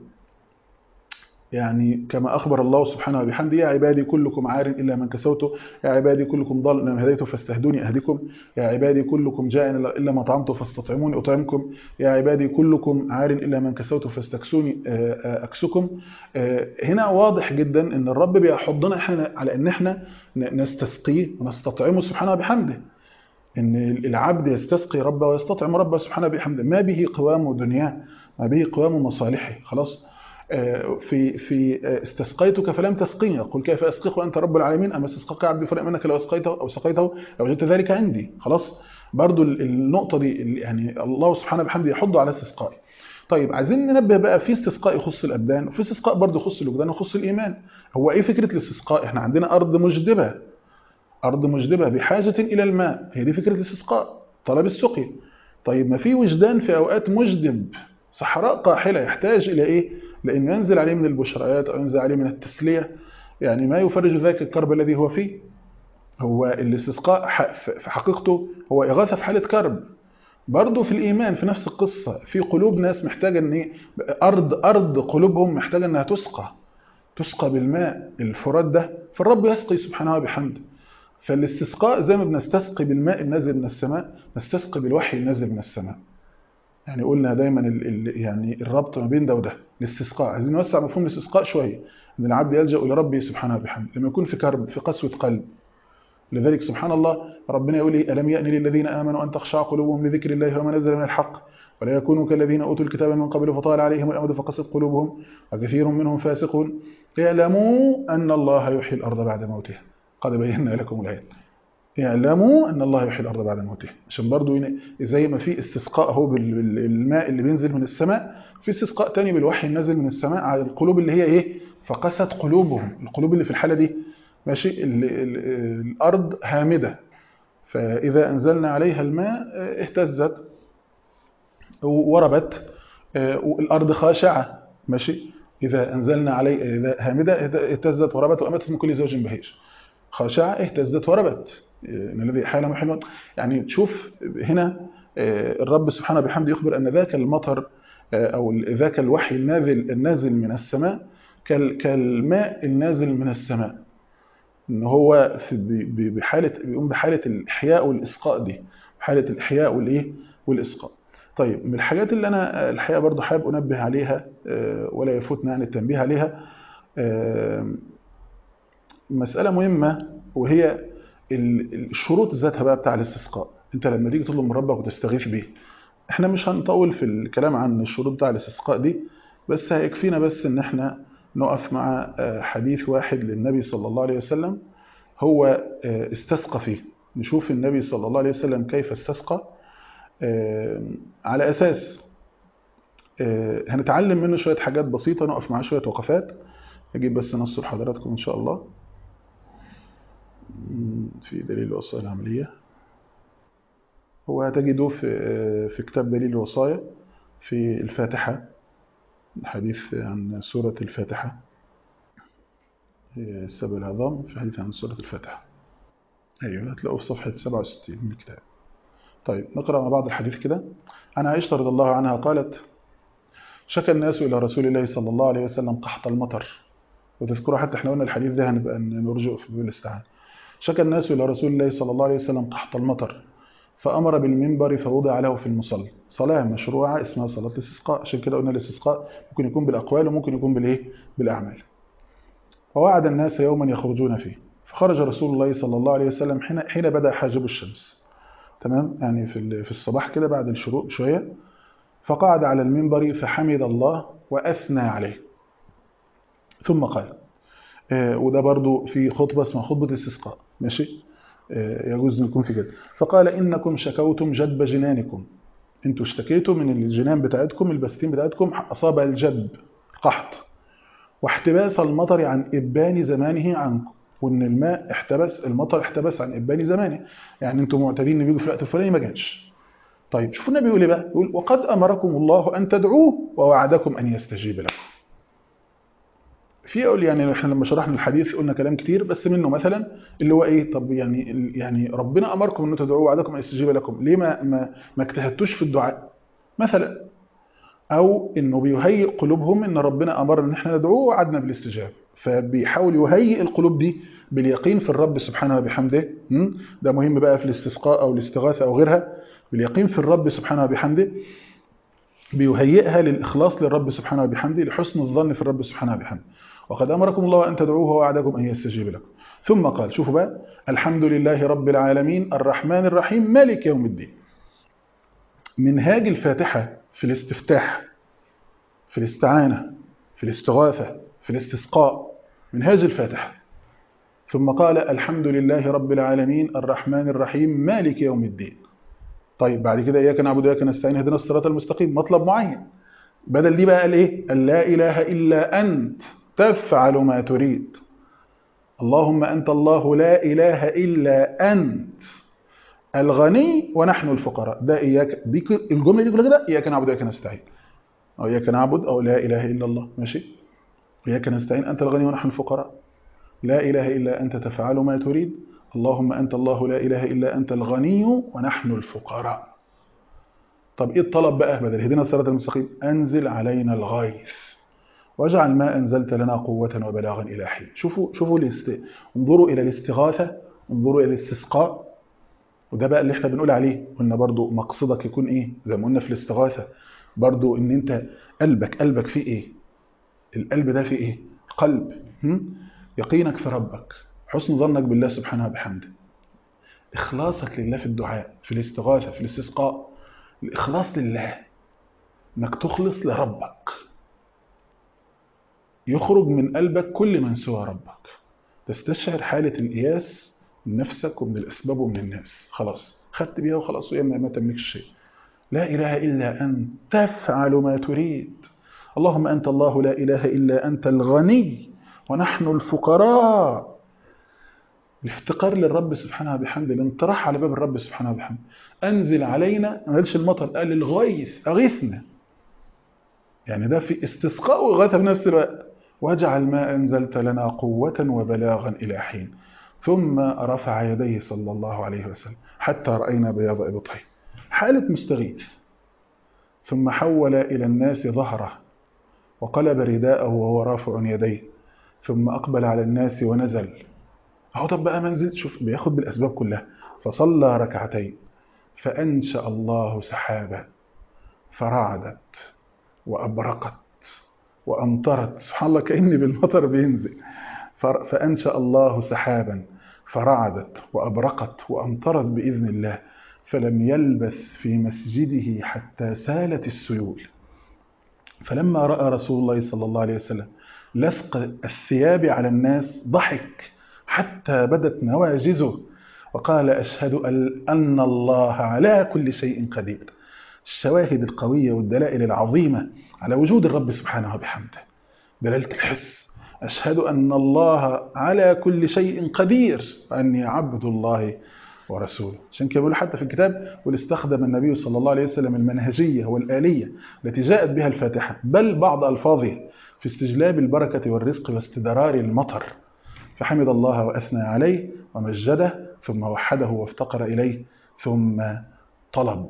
يعني كما أخبر الله سبحانه وبحمده يا عبادي كلكم عار إلا من كسوته يا عبادي كلكم ضال إنما هديته فاستهدوني أهدكم يا عبادي كلكم جائع إلا ما طعمته فاستطعموني أطعمكم يا عبادي كلكم عار إلا من كسوته فاستكسوني آه، آه، أكسكم آه، هنا واضح جدا إن الرب بيحضنا إحنا على إن إحنا ن- نستسقيه ونستطعمه سبحانه وبحمده ان العبد يستسقي ربه ويستطعم ربه سبحانه بحمده ما به قوام دنياه ما به قوام مصالحه خلاص آه، في في آه، استسقيتك فلم تسقيني قل كيف اسقيك وانت رب العالمين اما استسقاك عبدي فلم انك لو اسقيته او سقيته لوجدت ذلك عندي خلاص برضو ال- النقطه دي اللي يعني الله سبحانه بحمده يحض على استسقائي طيب عايزين ننبه بقى في استسقاء يخص الابدان وفي استسقاء برضه يخص الوجدان ويخص الايمان هو ايه فكره الاستسقاء احنا عندنا ارض مجدبه أرض مجدبة بحاجة إلى الماء هي دي فكرة الاستسقاء طلب السقي طيب ما في وجدان في أوقات مجدب صحراء قاحلة يحتاج إلى إيه؟ لأن ينزل عليه من البشريات أو ينزل عليه من التسلية يعني ما يفرج ذاك الكرب الذي هو فيه هو الاستسقاء ح- في حقيقته هو إغاثة في حالة كرب برضه في الإيمان في نفس القصة في قلوب ناس محتاجة إن إيه؟ أرض أرض قلوبهم محتاجة إنها تسقى تسقى بالماء الفرات ده فالرب يسقي سبحانه وبحمده فالاستسقاء زي ما بنستسقي بالماء النازل من السماء نستسقي بالوحي النازل من السماء يعني قلنا دايما ال ال يعني الربط ما بين ده وده الاستسقاء عايزين نوسع مفهوم الاستسقاء شويه ان العبد يلجا الى ربه سبحانه وبحمده لما يكون في كرب في قسوه قلب لذلك سبحان الله ربنا يقول إيه؟ الم يأن للذين امنوا ان تخشع قلوبهم لذكر الله وما نزل من الحق ولا يكونوا كالذين اوتوا الكتاب من قبل فطال عليهم الامد فقست قلوبهم وكثير منهم فاسقون اعلموا ان الله يحيي الارض بعد موتها قد بينا لكم الايات اعلموا ان الله يحيي الارض بعد موتها عشان برضو هنا زي ما في استسقاء اهو بال- بال- بالماء اللي بينزل من السماء في استسقاء تاني بالوحي النازل من السماء على القلوب اللي هي ايه فقست قلوبهم القلوب اللي في الحاله دي ماشي ال- ال- الارض هامده فاذا انزلنا عليها الماء اه، اهتزت وربت اه، والارض خاشعه ماشي اذا انزلنا علي اذا هامده اهتزت وربت وامتت من كل زوج بهيج خاشعة اهتزت وربت إن الذي حال محل يعني تشوف هنا آه، الرب سبحانه بحمده يخبر أن ذاك المطر أو ذاك الوحي النازل النازل من السماء كالماء النازل من السماء ان هو في بحاله بيقوم بحاله الاحياء والاسقاء دي حاله الاحياء والايه والاسقاء طيب من الحاجات اللي انا الحقيقه برضو حابب انبه عليها ولا يفوتنا عن التنبيه عليها مساله مهمه وهي الشروط ذاتها بقى بتاع الاستسقاء انت لما تيجي تطلب من ربك وتستغيث بيه احنا مش هنطول في الكلام عن الشروط بتاع الاستسقاء دي بس هيكفينا بس ان احنا نقف مع حديث واحد للنبي صلى الله عليه وسلم هو استسقى فيه نشوف النبي صلى الله عليه وسلم كيف استسقى على أساس هنتعلم منه شوية حاجات بسيطة نقف معاه شوية وقفات أجيب بس نص لحضراتكم إن شاء الله في دليل الوصايا العملية هو هتجده في في كتاب دليل الوصايا في الفاتحة الحديث عن سورة الفاتحة السبع العظام في حديث عن سورة الفاتحة أيوة هتلاقوه في صفحة 67 من الكتاب طيب نقرأ مع بعض الحديث كده عن عائشة رضي الله عنها قالت شكى الناس إلى رسول الله صلى الله عليه وسلم قحط المطر وتذكروا حتى احنا قلنا الحديث ده هنبقى نرجع في باب الاستعانة شكى الناس إلى رسول الله صلى الله عليه وسلم قحط المطر فأمر بالمنبر فوضع له في المصلى صلاة مشروعة اسمها صلاة الاستسقاء عشان كده قلنا الاستسقاء ممكن يكون بالأقوال وممكن يكون بالإيه بالأعمال ووعد الناس يوما يخرجون فيه فخرج رسول الله صلى الله عليه وسلم حين حين بدا حاجب الشمس تمام يعني في في الصباح كده بعد الشروق شويه فقعد على المنبر فحمد الله واثنى عليه ثم قال آه وده برضو في خطبه اسمها خطبه الاستسقاء ماشي آه يجوز ان يكون في كده فقال انكم شكوتم جدب جنانكم انتوا اشتكيتوا من الجنان بتاعتكم البساتين بتاعتكم اصاب الجدب القحط واحتباس المطر عن ابان زمانه عنكم وان الماء احتبس المطر احتبس عن ابان زمانه يعني انتم معتادين ان بيجوا في الوقت الفلاني ما جاش طيب شوفوا النبي يقول ايه بقى يقول وقد امركم الله ان تدعوه ووعدكم ان يستجيب لكم في اقول يعني احنا لما شرحنا الحديث قلنا كلام كتير بس منه مثلا اللي هو ايه طب يعني يعني ربنا امركم ان تدعوه ووعدكم ان يستجيب لكم ليه ما ما, ما اجتهدتوش في الدعاء مثلا او انه بيهيئ قلوبهم ان ربنا امرنا ان احنا ندعوه ووعدنا بالاستجابه فبيحاول يهيئ القلوب دي باليقين في الرب سبحانه وبحمده ده مهم بقى في الاستسقاء او الاستغاثه او غيرها باليقين في الرب سبحانه وبحمده بيهيئها للاخلاص للرب سبحانه وبحمده لحسن الظن في الرب سبحانه وبحمده وقد امركم الله ان تدعوه ووعدكم ان يستجيب لكم ثم قال شوفوا بقى الحمد لله رب العالمين الرحمن الرحيم مالك يوم الدين منهاج الفاتحه في الاستفتاح في الاستعانه في الاستغاثه في الاستسقاء منهاج الفاتحة ثم قال الحمد لله رب العالمين الرحمن الرحيم مالك يوم الدين طيب بعد كده إياك نعبد وإياك نستعين اهدنا الصراط المستقيم مطلب معين بدل دي بقى قال إيه لا إله إلا أنت تفعل ما تريد اللهم أنت الله لا إله إلا أنت الغني ونحن الفقراء ده إياك دي الجملة دي كلها كده إياك نعبد وإياك نستعين أو إياك نعبد أو لا إله إلا الله ماشي إياك نستعين أنت الغني ونحن الفقراء لا إله إلا أنت تفعل ما تريد اللهم أنت الله لا إله إلا أنت الغني ونحن الفقراء طب إيه الطلب بقى بدل هدينا الصراط المستقيم أنزل علينا الغيث واجعل ما أنزلت لنا قوة وبلاغا إلى حين شوفوا شوفوا الاست... انظروا إلى الاستغاثة انظروا إلى الاستسقاء وده بقى اللي احنا بنقول عليه قلنا برضو مقصدك يكون ايه زي ما قلنا في الاستغاثة برضو ان انت قلبك قلبك فيه ايه القلب ده فيه ايه قلب يقينك في ربك حسن ظنك بالله سبحانه وبحمده اخلاصك لله في الدعاء في الاستغاثة في الاستسقاء الاخلاص لله انك تخلص لربك يخرج من قلبك كل من سوى ربك تستشعر حالة الإياس من نفسك ومن الأسباب ومن الناس خلاص خدت بيها وخلاص ويا ما تملكش شيء لا إله إلا أنت تفعل ما تريد اللهم أنت الله لا إله إلا أنت الغني ونحن الفقراء الافتقار للرب سبحانه وبحمده الانطراح على باب الرب سبحانه وبحمده أنزل علينا ما قالش المطر قال الغيث أغثنا يعني ده في استسقاء وغاثة في نفس الوقت واجعل ما أنزلت لنا قوة وبلاغا إلى حين ثم رفع يديه صلى الله عليه وسلم حتى رأينا بياض إبطيه حالة مستغيث ثم حول إلى الناس ظهره وقلب رداءه وهو رافع يديه ثم أقبل على الناس ونزل أهو طب بقى منزل شوف بياخد بالأسباب كلها فصلى ركعتين فأنشأ الله سحابا فرعدت وأبرقت وأمطرت سبحان الله كأني بالمطر بينزل فأنشأ الله سحابا فرعدت وأبرقت وأمطرت بإذن الله فلم يلبث في مسجده حتى سالت السيول فلما رأى رسول الله صلى الله عليه وسلم لثق الثياب على الناس ضحك حتى بدت نواجزه وقال أشهد أن الله على كل شيء قدير الشواهد القوية والدلائل العظيمة على وجود الرب سبحانه وبحمده دلالة الحس أشهد أن الله على كل شيء قدير وأني عبد الله ورسوله عشان كده بيقول حتى في الكتاب والاستخدم النبي صلى الله عليه وسلم المنهجية والآلية التي جاءت بها الفاتحة بل بعض ألفاظها في استجلاب البركة والرزق واستدرار المطر فحمد الله وأثنى عليه ومجده ثم وحده وافتقر إليه ثم طلب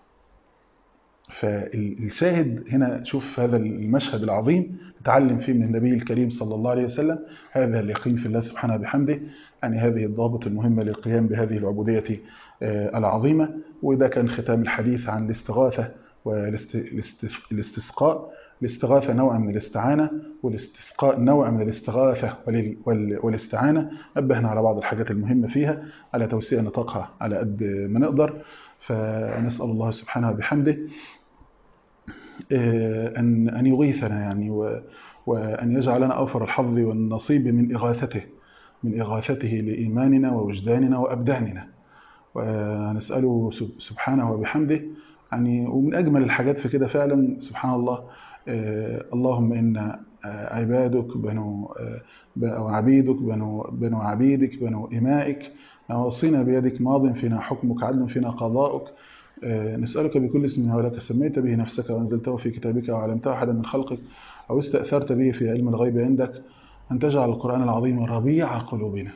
فالشاهد هنا شوف هذا المشهد العظيم نتعلم فيه من النبي الكريم صلى الله عليه وسلم هذا اليقين في الله سبحانه بحمده يعني هذه الضابط المهمة للقيام بهذه العبودية العظيمة وده كان ختام الحديث عن الاستغاثة والاستسقاء الاستغاثة نوع من الاستعانة والاستسقاء نوع من الاستغاثة والاستعانة نبهنا على بعض الحاجات المهمة فيها على توسيع نطاقها على قد ما نقدر فنسأل الله سبحانه بحمده أن أن يغيثنا يعني وأن يجعلنا أوفر الحظ والنصيب من إغاثته من إغاثته لإيماننا ووجداننا وأبداننا ونسأله سبحانه وبحمده يعني ومن أجمل الحاجات في كده فعلا سبحان الله اللهم إن عبادك بنو أو عبيدك بنو, بنو عبيدك بنو إمائك نواصينا بيدك ماض فينا حكمك عدل فينا قضاؤك نسألك بكل اسم هو لك سميت به نفسك وأنزلته في كتابك وعلمته أحدا من خلقك أو استأثرت به في علم الغيب عندك أن تجعل القرآن العظيم ربيع قلوبنا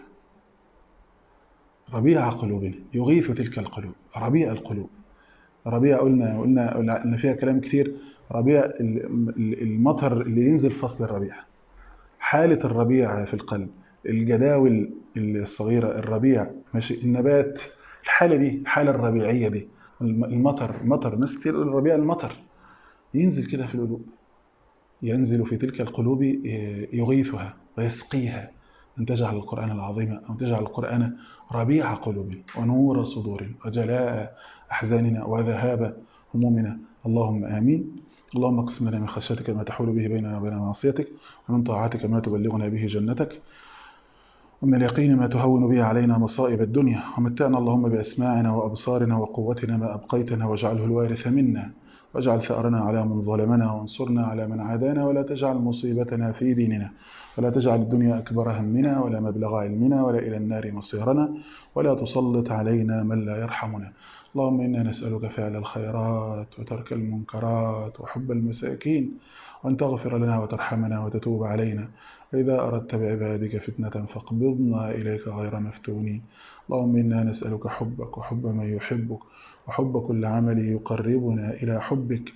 ربيع قلوبنا يغيث تلك القلوب ربيع القلوب ربيع قلنا قلنا ان فيها كلام كتير ربيع المطر اللي ينزل فصل الربيع حالة الربيع في القلب الجداول الصغيرة الربيع ماشي النبات الحالة دي الحالة الربيعية دي المطر مطر ناس كتير يقول الربيع المطر ينزل كده في القلوب ينزل في تلك القلوب يغيثها ويسقيها أن تجعل القرآن العظيم أو تجعل القرآن ربيع قلوب ونور صدور وجلاء أحزاننا وذهاب همومنا اللهم آمين اللهم اقسم لنا من خشيتك ما تحول به بيننا وبين معصيتك ومن طاعتك ما تبلغنا به جنتك ومن اليقين ما تهون به علينا مصائب الدنيا ومتعنا اللهم بأسماعنا وأبصارنا وقوتنا ما أبقيتنا واجعله الوارث منا واجعل ثأرنا على من ظلمنا وانصرنا على من عادانا ولا تجعل مصيبتنا في ديننا ولا تجعل الدنيا أكبر همنا ولا مبلغ علمنا ولا إلى النار مصيرنا ولا تسلط علينا من لا يرحمنا اللهم إنا نسألك فعل الخيرات وترك المنكرات وحب المساكين وأن تغفر لنا وترحمنا وتتوب علينا وإذا أردت بعبادك فتنة فاقبضنا إليك غير مفتونين اللهم إنا نسألك حبك وحب من يحبك وحب كل عمل يقربنا إلى حبك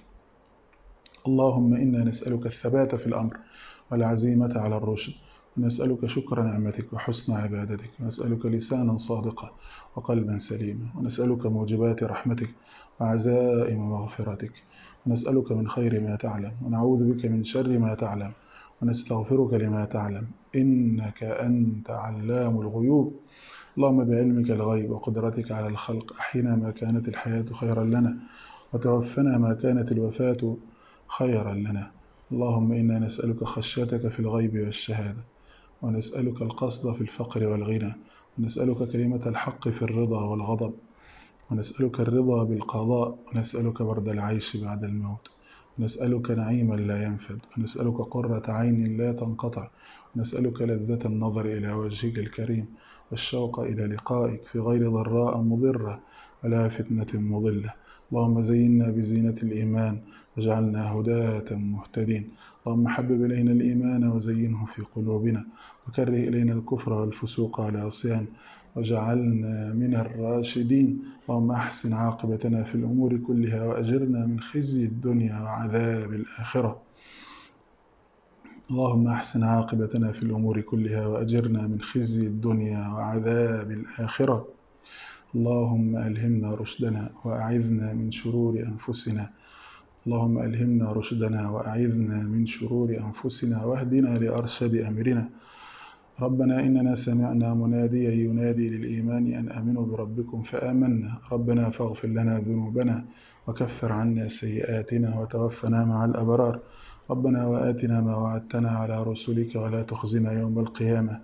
اللهم إنا نسألك الثبات في الأمر والعزيمة على الرشد ونسألك شكر نعمتك وحسن عبادتك ونسألك لسانا صادقا وقلبا سليما ونسألك موجبات رحمتك وعزائم مغفرتك ونسألك من خير ما تعلم ونعوذ بك من شر ما تعلم ونستغفرك لما تعلم إنك أنت علام الغيوب اللهم بعلمك الغيب وقدرتك على الخلق أحينا ما كانت الحياة خيرا لنا وتوفنا ما كانت الوفاة خيرا لنا اللهم إنا نسألك خشيتك في الغيب والشهادة ونسألك القصد في الفقر والغنى ونسألك كلمة الحق في الرضا والغضب ونسألك الرضا بالقضاء ونسألك برد العيش بعد الموت ونسألك نعيما لا ينفد ونسألك قرة عين لا تنقطع ونسألك لذة النظر إلى وجهك الكريم والشوق إلى لقائك في غير ضراء مضرة ولا فتنة مضلة اللهم زينا بزينة الإيمان واجعلنا هداة مهتدين اللهم حبب إلينا الإيمان وزينه في قلوبنا وكره إلينا الكفر والفسوق والعصيان وجعلنا من الراشدين اللهم أحسن عاقبتنا في الأمور كلها وأجرنا من خزي الدنيا وعذاب الآخرة اللهم أحسن عاقبتنا في الأمور كلها وأجرنا من خزي الدنيا وعذاب الآخرة اللهم ألهمنا رشدنا وأعذنا من شرور أنفسنا اللهم ألهمنا رشدنا وأعذنا من شرور أنفسنا واهدنا لأرشد أمرنا ربنا إننا سمعنا مناديا ينادي للإيمان أن آمنوا بربكم فآمنا ربنا فاغفر لنا ذنوبنا وكفر عنا سيئاتنا وتوفنا مع الأبرار ربنا وآتنا ما وعدتنا على رسلك ولا تخزنا يوم القيامة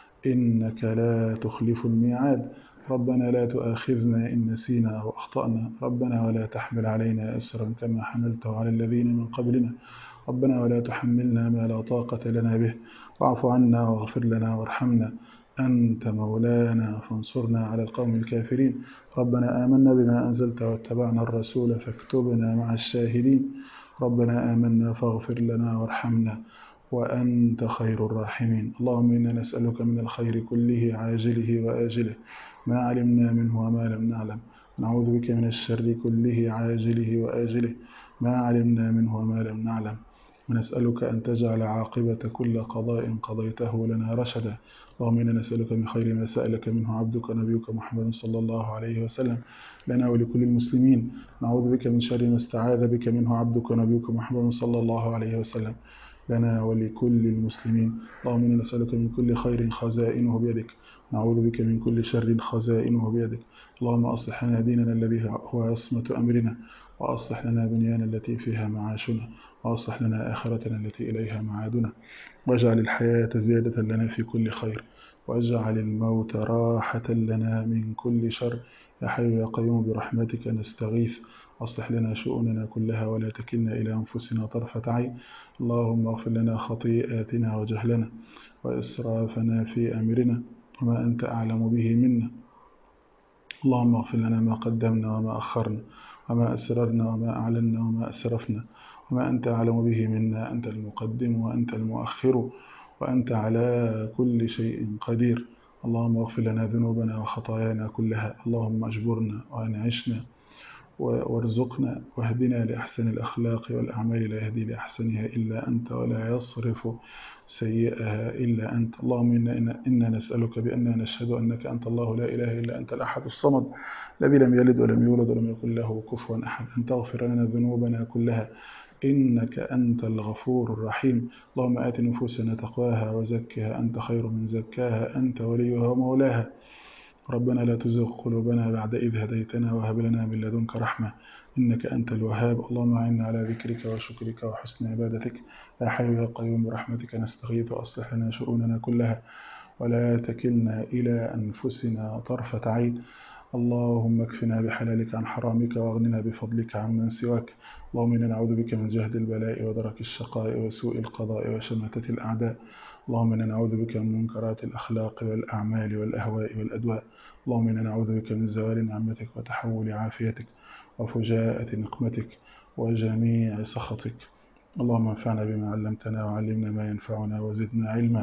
إنك لا تخلف الميعاد ربنا لا تؤاخذنا إن نسينا أو أخطأنا ربنا ولا تحمل علينا إسرا كما حملته على الذين من قبلنا ربنا ولا تحملنا ما لا طاقة لنا به واعف عنا واغفر لنا وارحمنا أنت مولانا فانصرنا على القوم الكافرين ربنا آمنا بما أنزلت واتبعنا الرسول فاكتبنا مع الشاهدين ربنا آمنا فاغفر لنا وارحمنا وأنت خير الراحمين اللهم إنا نسألك من الخير كله عاجله وآجله ما علمنا منه وما لم نعلم نعوذ بك من الشر كله عاجله وآجله ما علمنا منه وما لم نعلم ونسألك أن تجعل عاقبة كل قضاء قضيته لنا رشدا اللهم إنا نسألك من خير ما سألك منه عبدك نبيك محمد صلى الله عليه وسلم لنا ولكل المسلمين نعوذ بك من شر ما استعاذ بك منه عبدك نبيك محمد صلى الله عليه وسلم لنا ولكل المسلمين اللهم إنا نسألك من كل خير خزائنه بيدك نعوذ بك من كل شر خزائنه بيدك اللهم أصلح لنا ديننا الذي هو عصمة أمرنا وأصلح لنا دنيانا التي فيها معاشنا وأصلح لنا آخرتنا التي إليها معادنا واجعل الحياة زيادة لنا في كل خير واجعل الموت راحة لنا من كل شر يا حي يا قيوم برحمتك نستغيث أصلح لنا شؤوننا كلها ولا تكلنا إلى أنفسنا طرفة عين اللهم اغفر لنا خطيئاتنا وجهلنا وإسرافنا في أمرنا وما أنت أعلم به منا اللهم اغفر لنا ما قدمنا وما أخرنا وما أسررنا وما أعلنا وما أسرفنا وما أنت أعلم به منا أنت المقدم وأنت المؤخر وأنت على كل شيء قدير اللهم اغفر لنا ذنوبنا وخطايانا كلها اللهم أجبرنا وأنعشنا وارزقنا واهدنا لأحسن الأخلاق والأعمال لا يهدي لأحسنها إلا أنت ولا يصرف سيئها إلا أنت اللهم إنا, إنا نسألك بأننا نشهد أنك أنت الله لا إله إلا أنت الأحد الصمد الذي لم يلد ولم يولد ولم يكن له كفوا أحد أن تغفر لنا ذنوبنا كلها إنك أنت الغفور الرحيم اللهم آت نفوسنا تقواها وزكها أنت خير من زكاها أنت وليها ومولاها ربنا لا تزغ قلوبنا بعد إذ هديتنا وهب لنا من لدنك رحمة إنك أنت الوهاب اللهم أعنا على ذكرك وشكرك وحسن عبادتك يا حي يا قيوم برحمتك نستغيث وأصلح لنا شؤوننا كلها ولا تكلنا إلى أنفسنا طرفة عين اللهم اكفنا بحلالك عن حرامك واغننا بفضلك عمن سواك اللهم إنا نعوذ بك من جهد البلاء ودرك الشقاء وسوء القضاء وشماتة الأعداء اللهم إنا نعوذ بك من منكرات الأخلاق والأعمال والأهواء والأدواء اللهم إنا نعوذ بك من زوال نعمتك وتحول عافيتك وفجاءة نقمتك وجميع سخطك اللهم انفعنا بما علمتنا وعلمنا ما ينفعنا وزدنا علما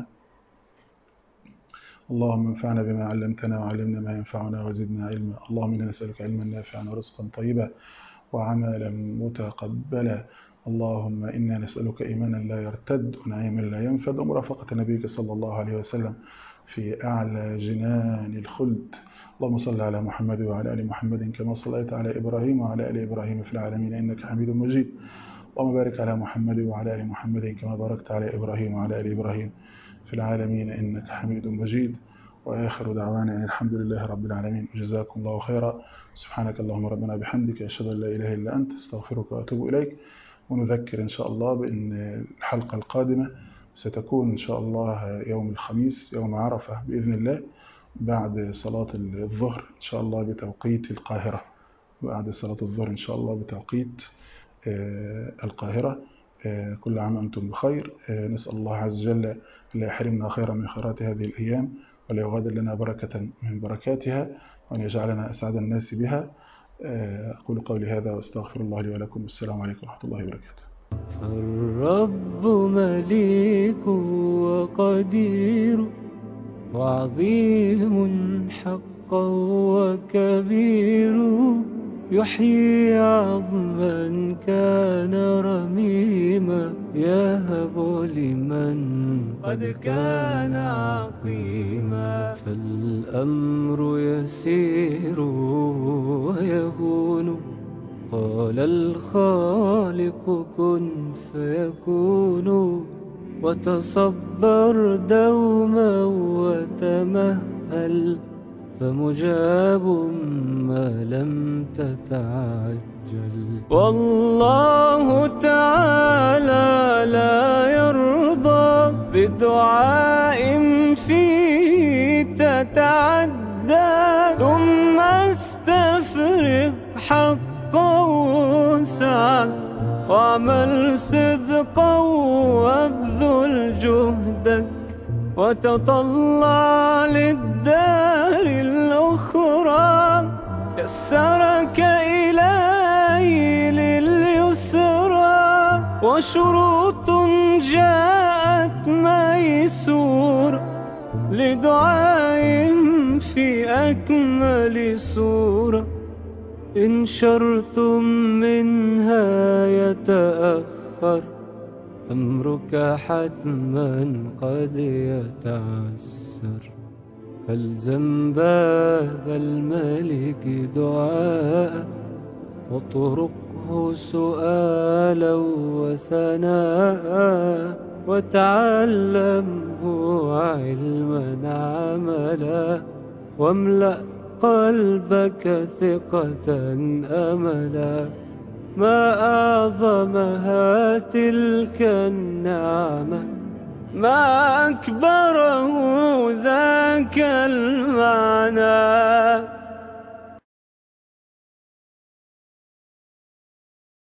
اللهم انفعنا بما علمتنا وعلمنا ما ينفعنا وزدنا علما اللهم إنا نسألك علما نافعا ورزقا طيبا وعملا متقبلا اللهم إنا نسألك إيمانا لا يرتد ونعيما لا ينفد ومرافقة نبيك صلى الله عليه وسلم في أعلى جنان الخلد اللهم صل على محمد وعلى آل محمد كما صليت على إبراهيم وعلى آل إبراهيم في العالمين إنك حميد مجيد اللهم بارك على محمد وعلى آل محمد كما باركت على إبراهيم وعلى آل إبراهيم في العالمين إنك حميد مجيد وآخر دعوانا أن الحمد لله رب العالمين جزاكم الله خيرا سبحانك اللهم ربنا بحمدك أشهد أن لا إله إلا أنت استغفرك وأتوب إليك ونذكر إن شاء الله بأن الحلقة القادمة ستكون إن شاء الله يوم الخميس يوم عرفة بإذن الله بعد صلاة الظهر إن شاء الله بتوقيت القاهرة بعد صلاة الظهر إن شاء الله بتوقيت القاهرة كل عام أنتم بخير نسأل الله عز وجل لا يحرمنا خيرا من خيرات هذه الأيام ولا يغادر لنا بركة من بركاتها وأن يجعلنا أسعد الناس بها أقول قولي هذا وأستغفر الله لي ولكم والسلام عليكم ورحمة الله وبركاته الرب مليك وقدير وعظيم حقا وكبير يحيي عظما كان رميما يهب لمن قد كان عقيما فالأمر يسير ويهون قال الخالق كن فيكون وتصبر دوما وتمهل فمجاب ما لم تتعجل والله تعالى لا يرضى بدعاء فيه تتعدى ثم استفرغ حقا وسعا واعمل صدقا وابذل جهدك وتطلع للدار الأخرى يسرك إلهي لليسرى وشروط جاءت ميسور لدعاء في أكمل سورة إن شرط منها يتأخر أمرك حتما قد يتعسر فالزم باب الملك دعاء واطرقه سؤالا وثناء وتعلمه علما عملا واملأ قلبك ثقة أملا ما أعظمها تلك النعمة ما أكبره ذاك المعنى